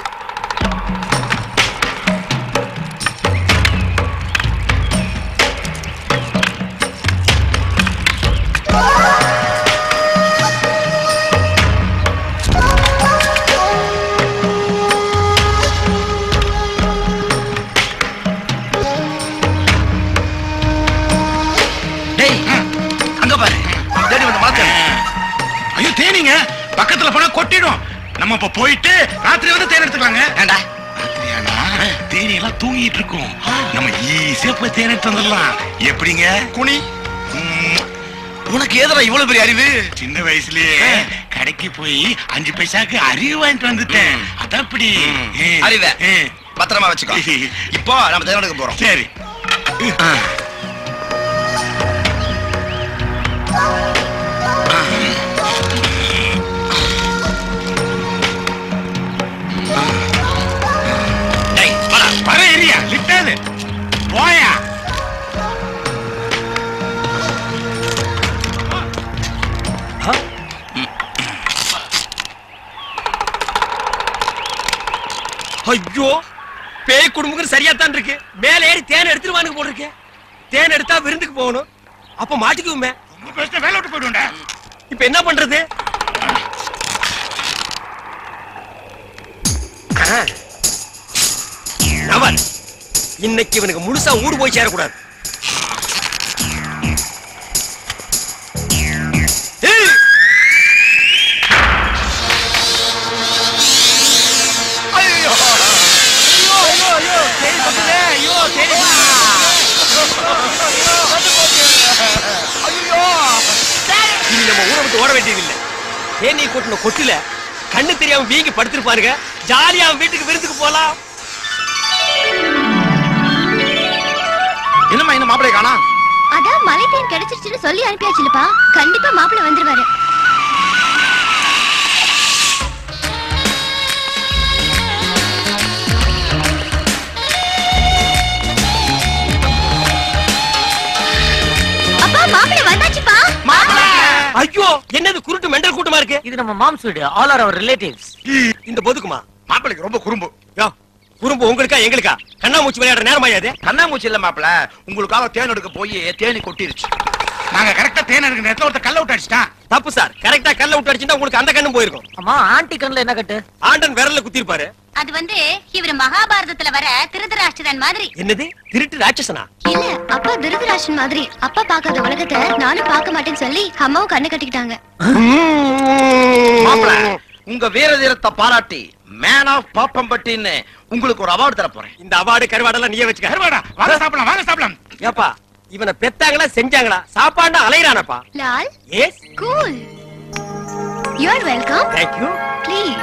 டேய் அங்க பாரு தேடி வந்து மாத்தேன் ஐயோ தேனீங்க பக்கத்துல போனா கொட்டிடும் நம்ம இப்ப போயிட்டு ராத்திரி வந்து தேன் எடுத்துக்கலாங்க ஏண்டா ராத்திரியானா தேனி எல்லாம் தூங்கிட்டு இருக்கும் நம்ம ஈஸியா போய் தேன் எடுத்து வந்துடலாம் எப்படிங்க குனி உனக்கு எதுடா இவ்வளவு பெரிய அறிவு சின்ன வயசுலயே கடைக்கு போய் அஞ்சு பைசாக்கு அறிவு வாங்கிட்டு வந்துட்டேன் அதான் இப்படி அறிவை பத்திரமா வச்சுக்கோ இப்போ நம்ம தேவனுக்கு போறோம் சரி டேய் வாடா பர ஏரியா லிட்டாது போயா ஐயோ பேய் குடும்பம் சரியா தான் இருக்கு மேல ஏறி தேன் எடுத்துருவானுங்க போல இருக்கு தேன் எடுத்தா விருந்துக்கு போகணும் அப்ப மாட்டிக்குவோமே ரொம்ப பெஸ்ட் வேலை விட்டு போயிடும்டா இப்ப என்ன பண்றது ஆ. நவன் இன்னைக்கு இவனுக்கு முழுசா ஊடு போய் சேரக்கூடாது ஏய்! ஐயோ ஐயோ ஐயோ ஐயோ தேடி பக்கத்துல ஐயோ தேடி ஐயோ இனி நம்ம ஊரை விட்டு ஓட வேண்டியதில்லை தேனீ கொட்டின கொட்டுல கண்ணு தெரியாம வீங்கி படுத்திருப்பாருங்க ஜாலியா அவன் வீட்டுக்கு விருந்துக்கு போலாம் என்னம்மா இன்னும் மாப்பிளை காணா அதான் மலைத்தேன் கிடைச்சிருச்சுன்னு சொல்லி அனுப்பியாச்சுலப்பா கண்டிப்பா மாப்பிள்ளை வந்துருவாரு அப்பா மாப்பிள்ளை வந்தாச்சுப்பா ஐயோ என்னது குருட்டு மெண்டல் கூட்டமா இருக்கு இது நம்ம மாம்ஸ் வீடு ஆல் ஆர் அவர் ரிலேட்டிவ்ஸ் இந்த பொதுக்குமா மாப்பிளைக்கு ரொம்ப குறும்பு யோ குறும்பு உங்களுக்கா எங்களுக்கா கண்ணாமூச்சி விளையாடுற நேரமாயா இது கண்ணாமூச்சி இல்ல மாப்பிள உங்களுக்காக தேன் எடுக்க போய் தேனி கொட்டிருச்சு நாங்க கரெக்டா தேன் எடுக்கிற நேரத்துல ஒருத்தர் கல்ல விட்டு அடிச்சிட்டான் தப்பு சார் கரெக்டா கல்ல விட்டு அடிச்சுட்டா உங்களுக்கு அந்த கண்ணும் போயிருக்கும் அம்மா ஆண்டி கண்ணுல என்ன கட்டு ஆண்டன் விரல்ல குத்திருப்பாரு அது வந்து இவர் மகாபாரதத்துல வர திருதராஷ்டிரன் மாதிரி என்னது திருட்டு ராட்சசனா இல்ல அப்பா திருதராஷன் மாதிரி அப்பா பார்க்காத உலகத்தை நானும் பார்க்க மாட்டேன்னு சொல்லி அம்மாவும் கண்ணு கட்டிக்கிட்டாங்க மாப்பிள உங்க வீர தீரத்தை பாராட்டி மேன் ஆஃப் பாப்பம்பட்டின்னு உங்களுக்கு ஒரு அவார்டு தர போறேன் இந்த அவார்டு கருவாடெல்லாம் நீயே வச்சுக்க கருவாடா வாங்க சாப்பிடலாம் வாங்க சாப்பிடலாம் ஏப்பா இவனை பெத்தாங்களா செஞ்சாங்களா சாப்பாடுனா அலையிறானப்பா லால் yes cool you are welcome thank you please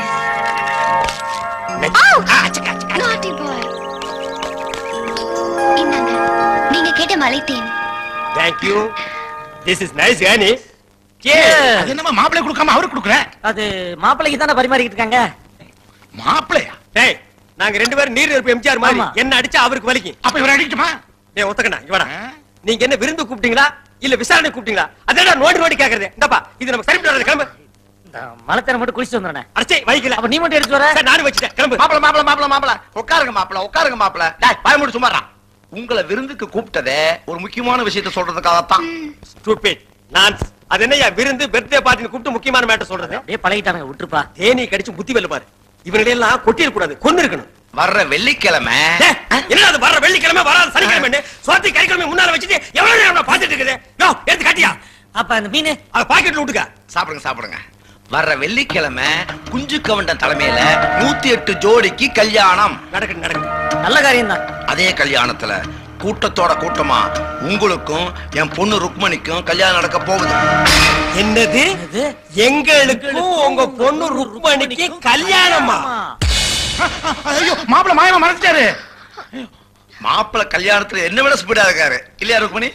naughty boy இந்தாங்க நீங்க கேட்ட மலைத்தேன் thank you this is nice யானி அது என்னமா மாப்பிள்ளை கொடுக்காம அவருக்கு கொடுக்குற அது மாப்பிள்ளைக்கு தானே பரிமாறிக்கிட்டு இருக்காங்க மாப்பிள்ளையா டேய் நாங்க ரெண்டு பேரும் நீர் இருப்பு எம்ஜிஆர் மாதிரி ஆமா. என்ன அடிச்சா அவருக்கு வலிக்கும் அப்ப இவர் அடிக்கட்டுமா டேய் ஒத்தக்கண்ணா இவடா நீங்க என்ன விருந்து கூப்பிட்டீங்களா இல்ல விசாரணை கூப்பிட்டீங்களா அதேடா நோண்டி நோண்டி கேக்குறது இந்தப்பா இது நம்ம சரிப்பட்டு வராது கிளம்பு மலத்தனை மட்டும் குளிச்சுட்டு வந்துடுறேன் அடிச்சே வைக்கல அப்ப நீ மட்டும் எடுத்து வர சரி, நானும் வச்சுட்டேன் கிளம்பு மாப்பிள மாப்பிள மாப்பிள மாப்பிள உட்காருங்க மாப்பிள உட்காருங்க மாப்பிள டேய் பாய் மூடி சும்மாடா உங்களை விருந்துக்கு கூப்பிட்டதே ஒரு முக்கியமான விஷயத்தை சொல்றதுக்காகத்தான் ஸ்டூபிட் நான் அது என்னய்யா விருந்து பர்த்டே பார்ட்டின்னு கூப்பிட்டு முக்கியமான மேட்டர் சொல்றது அப்படியே பழகிட்டாங்க விட்டுருப்பா தேனி கடிச்சு புத்தி வெல்ல பாரு இவங்களை எல்லாம் கொட்டிட கூடாது கொன்னு இருக்கணும் வர்ற வெள்ளிக்கிழமை என்ன அது வர வெள்ளிக்கிழமை வராது சனிக்கிழமை சோத்தி கறிக்கிழமை முன்னால வச்சுட்டு எவ்வளவு நேரம் நான் பார்த்துட்டு இருக்குது யோ எடுத்து காட்டியா அப்ப அந்த மீன் அத பாக்கெட்ல விட்டுக்க சாப்பிடுங்க சாப்பிடுங்க வர்ற வெள்ளிக்கிழமை குஞ்சு கவண்டன் தலைமையில நூத்தி எட்டு ஜோடிக்கு கல்யாணம் நடக்கட்டும் நடக்கட்டும் நல்ல காரியம் தான் அதே கல்யாணத்துல கூட்டத்தோட கூட்டமா உங்களுக்கும் என் பொண்ணு ருக்மணிக்கும் கல்யாணம் நடக்க போகுது என்னது எங்களுக்கும் உங்க பொண்ணு ருக்மணிக்கு கல்யாணமா ஐயோ மாப்பிள்ளை மாயமா மறைச்சிட்டாரு மாப்பிள்ளை கல்யாணத்துல என்ன விட ஸ்பீடா இருக்காரு இல்லையா ருக்மணி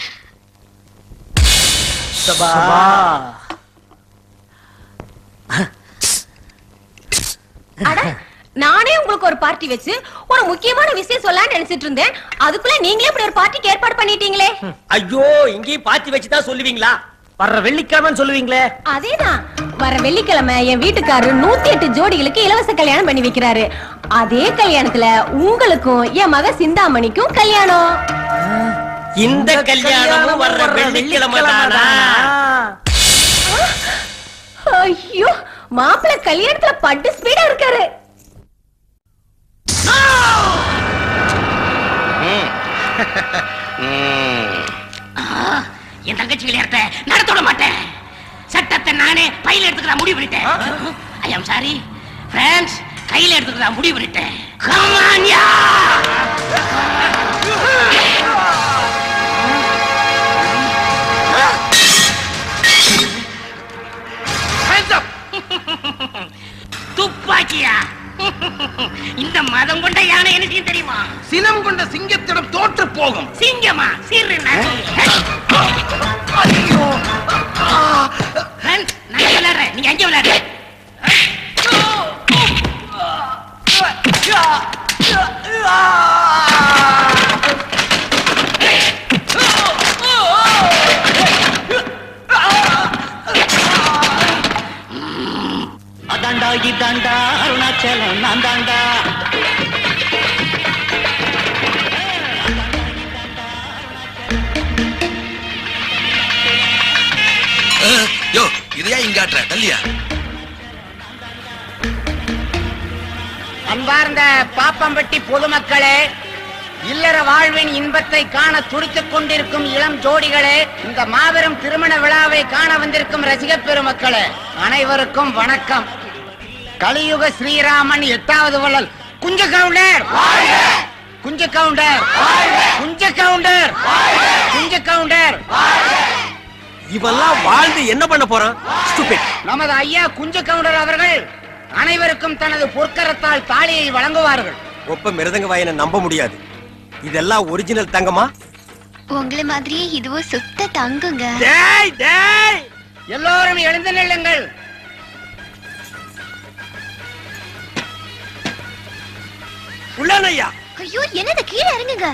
சபா அட நானே உங்களுக்கு ஒரு பார்ட்டி வச்சு ஒரு முக்கியமான விஷயம் சொல்லலாம்னு நினைச்சிட்டு இருந்தேன் அதுக்குள்ள நீங்களே இப்படி ஒரு பார்ட்டிக்கு ஏற்பாடு பண்ணிட்டீங்களே ஐயோ இங்கேயும் பாத்தி வச்சுதான் சொல்லுவீங்களா வர்ற வெள்ளிக்கிழமைன்னு சொல்லுவீங்களே அதேதான் வர வெள்ளிக்கிழமை என் வீட்டுக்காரரு நூத்தி எட்டு ஜோடிகளுக்கு இலவச கல்யாணம் பண்ணி வைக்கிறாரு அதே கல்யாணத்துல உங்களுக்கும் என் மக சிந்தாமணிக்கும் கல்யாணம் இந்த கல்யாணமும் வர்ற வெள்ளிக்கிழமை தானா ஐயோ மாப்பிள்ளை கல்யாணத்துல பட்டு ஸ்பீடா இருக்காரு என் தங்கச்சி விளையாட்ட நடத்த விட மாட்டேன் சட்டத்தை நானே பையில எடுத்துக்கிற முடிவு பண்ணிட்டேன் ஐ ஆம் சாரி ஃப்ரெண்ட்ஸ் கையில எடுத்துக்கிற முடிவு பண்ணிட்டேன் Come on, yeah! துப்பாக்கியா இந்த மதம் கொண்ட யானை என்ன செய்யும் தெரியுமா சினம் கொண்ட சிங்கத்திடம் தோற்று போகும் சிங்கமா சீரு ஃப்ரெண்ட்ஸ் நான் விளையாடுறேன் நீங்க அங்கே விளையாடுறேன் அதாண்டா இதாண்டா அருணாச்சலம் நான் தாண்டா யோ இதையா இங்காட்டுற தள்ளியா அன்பார்ந்த பாப்பம்பட்டி பொதுமக்களே இல்லற வாழ்வின் இன்பத்தை காண துடித்துக் கொண்டிருக்கும் இளம் ஜோடிகளே இந்த மாபெரும் திருமண விழாவை காண வந்திருக்கும் ரசிக பெருமக்களே அனைவருக்கும் வணக்கம் கலியுக ஸ்ரீராமன் எட்டாவது வள்ளல் குஞ்ச கவுண்டர் குஞ்ச கவுண்டர் குஞ்ச கவுண்டர் குஞ்ச கவுண்டர் இவெல்லாம் வாழ்ந்து என்ன பண்ண போறான் ஸ்டூபிட் நமது ஐயா குஞ்ச கவுண்டர் அவர்கள் அனைவருக்கும் தனது பொற்கரத்தால் தாலியை வழங்குவார்கள் ஒப்ப மிருதங்க வாயனை நம்ப முடியாது இதெல்லாம் ஒரிஜினல் தங்கமா உங்களை மாதிரியே இதுவும் சுத்த தங்குங்க டேய் டேய் எல்லோரும் எழுந்து நில்லுங்கள் உள்ளானையா ஐயோ என்னது கீழே இறங்குங்க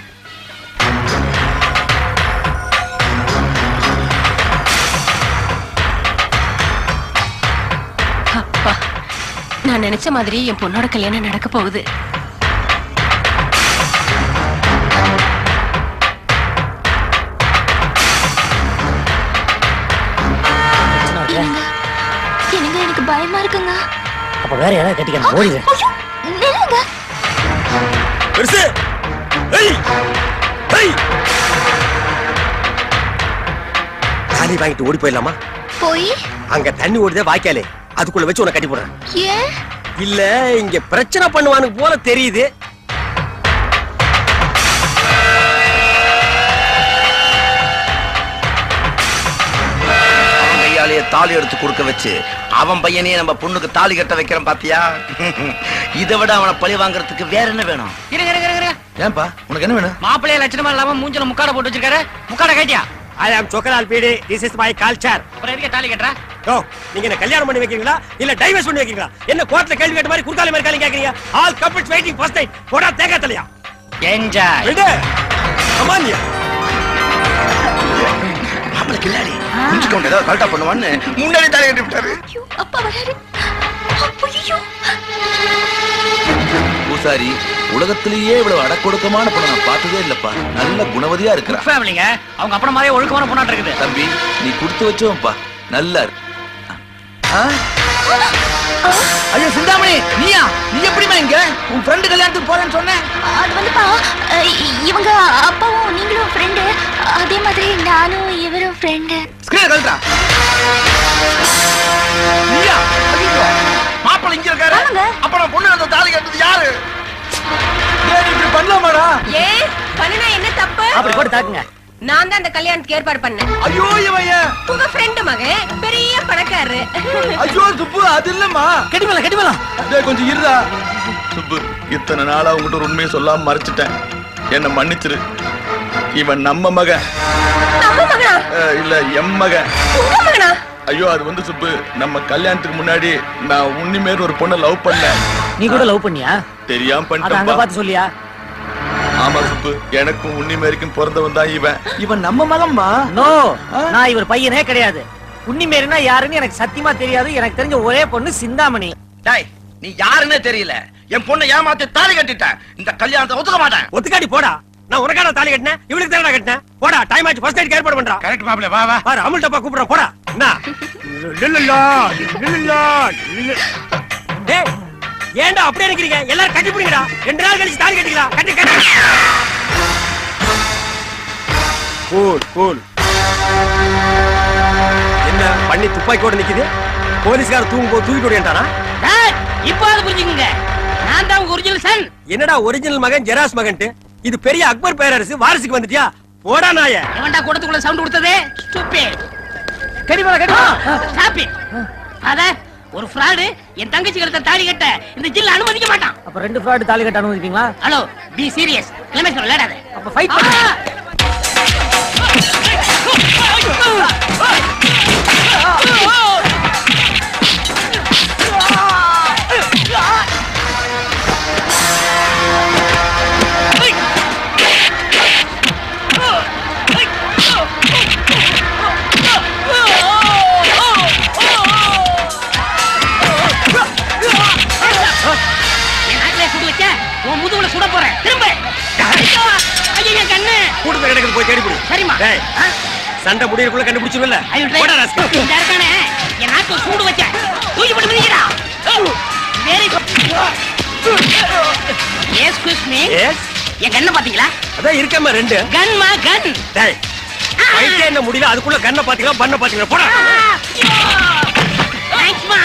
அப்பா நான் நினைச்ச மாதிரி என் பொண்ணோட கல்யாணம் நடக்க போகுது என்னங்க எனக்கு பயமா இருக்குங்க அப்ப வேற யாராவது கட்டிக்கணும் ஓடிடு ஐயோ நில்லுங்க பெருசு ஏய் ஏய் தாலி வாங்கிட்டு ஓடி போயிடலாமா போய் அங்க தண்ணி ஓடுதே வாய்க்காலே அதுக்குள்ள வச்சு உன்னை கட்டி போடுறேன் ஏன் இல்ல இங்க பிரச்சனை பண்ணுவானுக்கு போல தெரியுது பையனையே தாலி எடுத்து கொடுக்க வச்சு அவன் பையனையே நம்ம பொண்ணுக்கு தாலி கட்ட வைக்கிறோம் பாத்தியா இதை விட அவனை பழி வாங்குறதுக்கு வேற என்ன வேணும் இருங்க இருங்க இருங்க ஏன்பா உனக்கு என்ன வேணும் மாப்பிள்ளைய லட்சணமா இல்லாம மூஞ்சில முக்காட போட்டு வச்சிருக்காரு முக்காட கைட்டியா I am Chokkalal beedi this is my culture அப்புறம் எதுக்கு தாலி கட்டுற யோ நீங்க என்ன கல்யாணம் பண்ணி வைக்கிறீங்களா இல்ல டைவர்ஸ் பண்ணி வைக்கிறீங்களா என்ன கோர்ட்ல கேள்வி கேட்ட மாதிரி குறுக்கால மாதிரி கேள்வி கேக்குறீங்க all couples waiting first night போடா தேங்க தலையா என்ஜாய் விடு கமான்யா மாப்பிள்ள கில்லாடி குஞ்சு கவுண்ட் ஏதாவது கரெக்டா பண்ணுவான்னு முன்னாடி தாலி கட்டி விட்டாரு அப்பா வராரு ஐயோ பூசாரி உலகத்திலேயே இவ்வளவு அடக்கொடுக்கமான பொண்ணை நான் பார்த்ததே இல்லப்பா நல்ல குணவதியா இருக்கிறா ஃபேமிலிங்க அவங்க அப்புறம் மாதிரியே ஒழுக்கமான பொண்ணாட்டு இருக்குது தம்பி நீ கொடுத்து வச்சவன்பா நல்லா இருக்கு ஐயோ சிந்தாமணி நீயா நீ எப்படிமா இங்க உன் ஃப்ரெண்டு கல்யாணத்துக்கு போறேன்னு சொன்ன அது வந்துப்பா அஹ், இ- இவங்க அப்பாவும் நீங்களும் ஃப்ரெண்டு அதே மாதிரி நானும் இவரும் ஃப்ரெண்டு ஸ்கிரீன் கழட்டா நீயா ஐயோ மாப்பிள்ளை இங்க இருக்காரு அப்ப நான் பொண்ணு அந்த தாலி கட்டது யாரு ஏய், நீ இப்படி பண்ணலாமாடா ஏ பண்ணுனா என்ன தப்பு அப்படி போட்டு தாக்குங்க நான் தான் அந்த கல்யாணத்துக்கு ஏற்பாடு பண்ணேன் ஐயோ இவன் ஏன் உங்க ஃப்ரெண்டு மகன் பெரிய பணக்காரரு ஐயோ சுப்பு அது இல்லம்மா கெட்டிமலாம் கெட்டிமலாம் டேய் கொஞ்சம் இருடா சுப்பு இத்தனை நாளா உங்ககிட்ட ஒரு உண்மையை சொல்லாம மறைச்சிட்டேன் என்ன மன்னிச்சிரு இவன் நம்ம மகன் நம்ம மகனா அஹ், இல்ல எம் மகன் உங்க மகனா ஐயோ அது வந்து சுப்பு நம்ம கல்யாணத்துக்கு முன்னாடி நான் உன்னிமேல் ஒரு பொண்ணை லவ் பண்ணேன் நீ கூட லவ் பண்ணியா தெரியாம அத அங்க பண்ணிட்டேன் பார்த்து சொல்லியா ஆமா சுப்பு எனக்கும் உன்னிமேரிக்கும் பிறந்தவன் தான் இவன் இவன் நம்ம மகன்மா நோ நான் இவர் பையனே கிடையாது உன்னிமேரினா யாருன்னு எனக்கு சத்தியமா தெரியாது எனக்கு தெரிஞ்ச ஒரே பொண்ணு சிந்தாமணி டேய் நீ யாருன்னே தெரியல என் பொண்ணை ஏமாத்தி தாலி கட்டிட்டேன் இந்த கல்யாணத்தை ஒத்துக்க மாட்டேன் ஒத்துக்காடி போடா நான் உனக்கான தாலி கட்டினேன் இவளுக்கு தானே கட்டினேன் போடா டைம் ஆச்சு ஃபர்ஸ்ட் நைட் ஏற்பாடு பண்றா கரெக்ட் மாப்பிள்ள வா வா பாரு அமுல் டப்பா கூப்பிடுறேன் போடா என்ன இல்லல்லா, இல்லல்லா, இல்ல. டேய் ஏன்டா அப்படியே நிக்கிறீங்க எல்லாரும் கட்டி பிடிங்கடா ரெண்டு நாள் கழிச்சு தாலி கட்டிக்கலாம் கட்டி கட்டி கூல் கூல் என்ன பண்ணி துப்பாக்கியோட நிக்குது போலீஸ்கார தூங்கும் போது தூக்கிட்டு ஓடியான்டானா இப்போ அது புரிஞ்சுக்குங்க நான் தான் உங்க ஒரிஜினல் சன் என்னடா ஒரிஜினல் மகன் ஜெராஸ் மகன்ட்டு இது பெரிய அக்பர் பேரரசு வாரிசுக்கு வந்துட்டியா போடா நாய எவன்டா கூடத்துக்குள்ள சவுண்ட் கொடுத்ததே ஸ்டூபிட் கடிமலா கடிமலா ஸ்டாப் இட் ஃபாதர் ஒரு ஃப்ராடு என் தங்கச்சி கழுத்த தாலி கட்ட இந்த ஜில்ல அனுமதிக்க மாட்டான் அப்ப ரெண்டு ஃப்ராட் தாலி கட்ட அனுமதிப்பீங்களா ஹலோ பி சீரியஸ் கிளைமேக்ஸ் விளையாடாத அப்ப ஃபைட் பண்ணு என் நாட்டிலே சுடு வச்ச உன் முதுகுல சுட போறேன் திரும்ப ஐயோ, ஐயோ என் கண்ணு கூட்டத்துல கிடக்குது போய் தேடி பிடி சரிம்மா டேய் சண்டை முடியறதுக்குள்ள கண்டுபிடிச்சிருவல்ல ஐயோ போடா ராஸ்கல். இந்த இருக்கானே என் நாட்டுல சூடு வச்ச தூக்கி போட்டு மிதிக்கிறா வெரி எஸ்கியூஸ் மீ Yes? என் கண்ணை பாத்தீங்களா அதான் இருக்கேம்மா ரெண்டு கன்மா கன் டேய் ஃபைட்டே என்ன முடியல அதுக்குள்ள கண்ணை பாத்தீங்களா பண்ண பாத்தீங்களா போடா தேங்க்ஸ் மா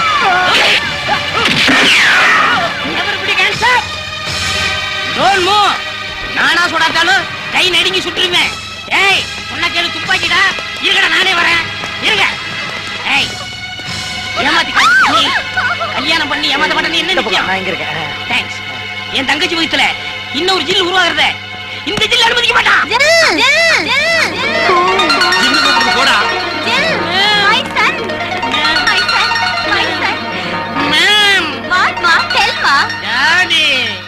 everybody hands up don't move நானா சுடாத்தாலும் கை நடுங்கி சுட்டுருவேன் ஏய் சொன்ன கேளு துப்பாக்கிடா இருக்கடா நானே வரேன் இருங்க ஏய் ஏமாத்தி கல்யாணம் பண்ணி கல்யாணம் பண்ணி ஏமாத்த மாட்டேன் என்ன நிச்சயம் நான் இங்க இருக்கேன் தேங்க்ஸ் என் தங்கச்சி வயித்துல இன்னொரு ஜில் உருவாகிறத இந்த ஜில் அனுமதிக்க மாட்டான் போடா மேம் டாடி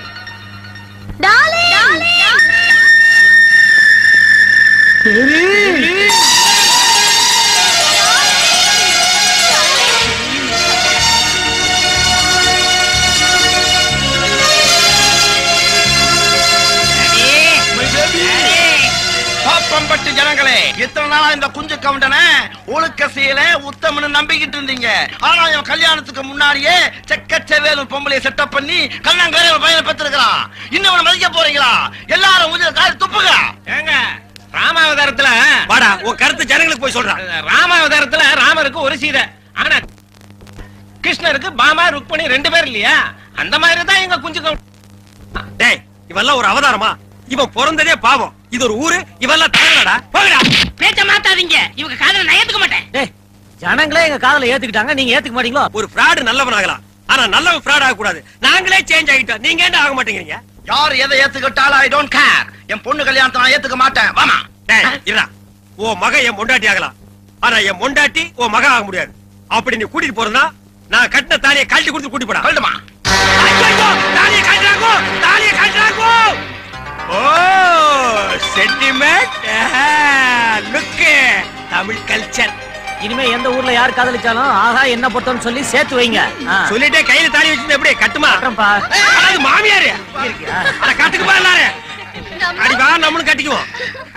பாப்பம்பட்டு ஜனங்களே இத்தனை நாளா இந்த குஞ்சு கவுண்டன ஒழுக்க செய்யல உத்தமனு நம்பிக்கிட்டு இருந்தீங்க ஆனா இவன் கல்யாணத்துக்கு முன்னாடியே செக்கச்சவேலும் பொம்பளைய செட்டப் பண்ணி கல்யாணம் வேற ஒரு பையனை பெற்றிருக்கிறான் இன்னும் அவனை மதிக்க போறீங்களா எல்லாரும் மூஞ்சில காரி துப்புங்க ஏங்க ராமாவதாரத்துல வாடா உன் கருத்து ஜனங்களுக்கு போய் சொல்றா ராமாவதாரத்துல ராமருக்கு ஒரு சீதை ஆனா கிருஷ்ணருக்கு பாமா ருக்மணி ரெண்டு பேர் இல்லையா அந்த மாதிரி தான் எங்க குஞ்சு கவுண்டர் டேய் இவெல்லாம் ஒரு அவதாரமா இவன் பிறந்ததே பாவம் இது ஒரு ஊரு இவெல்லாம் தமிழ்நாடா போங்கடா பேச்ச மாத்தாதீங்க இவங்க காதல நயத்துக்க மாட்டேன் டேய் ஜனங்களே எங்க காதல ஏத்துக்கிட்டாங்க நீங்க ஏத்துக்க மாட்டீங்களோ ஒரு ஃப்ராடு நல்லவன் ஆகலாம் ஆனா நல்லவன் ஃப்ராட் ஆக கூடாது நாங்களே சேஞ்ச் ஆகிட்டோம் நீங்க என்ன ஆக மாட்டேங்கிறீங்க யார் எதை ஏத்துக்கிட்டாலும் ஐ டோன்ட் கேர் என் பொண்ணு கல்யாணத்தை நான் ஏத்துக்க மாட்டேன் வாமா டேய் இருடா ஓ மக என் பொண்டாட்டி ஆகலாம் ஆனா என் பொண்டாட்டி ஓ மக ஆக முடியாது அப்படி நீ கூட்டிட்டு போறதா நான் கட்டின தாலியை கழட்டி கொடுத்து கூட்டி போடா கழட்டுமா தாலியை கழட்டுறாங்கோ தாலியை கழட்டுறாங்கோ ஓ சென்டிமெண்ட் லுக் தமிழ் கல்ச்சர் இனிமே எந்த ஊர்ல யார் காதலிச்சாலும் ஆகா என்ன பொறுத்தோன்னு சொல்லி சேர்த்து வைங்க ஆ. சொல்லிட்டே கையில தாலி வச்சிருந்தா எப்படி கட்டுமா கட்டுறேன்ப்பா. அதாவது மாமியாரு அட கட்டுக்குப்பா எல்லாரும் அடி வா நம்மளும் கட்டிக்குவோம்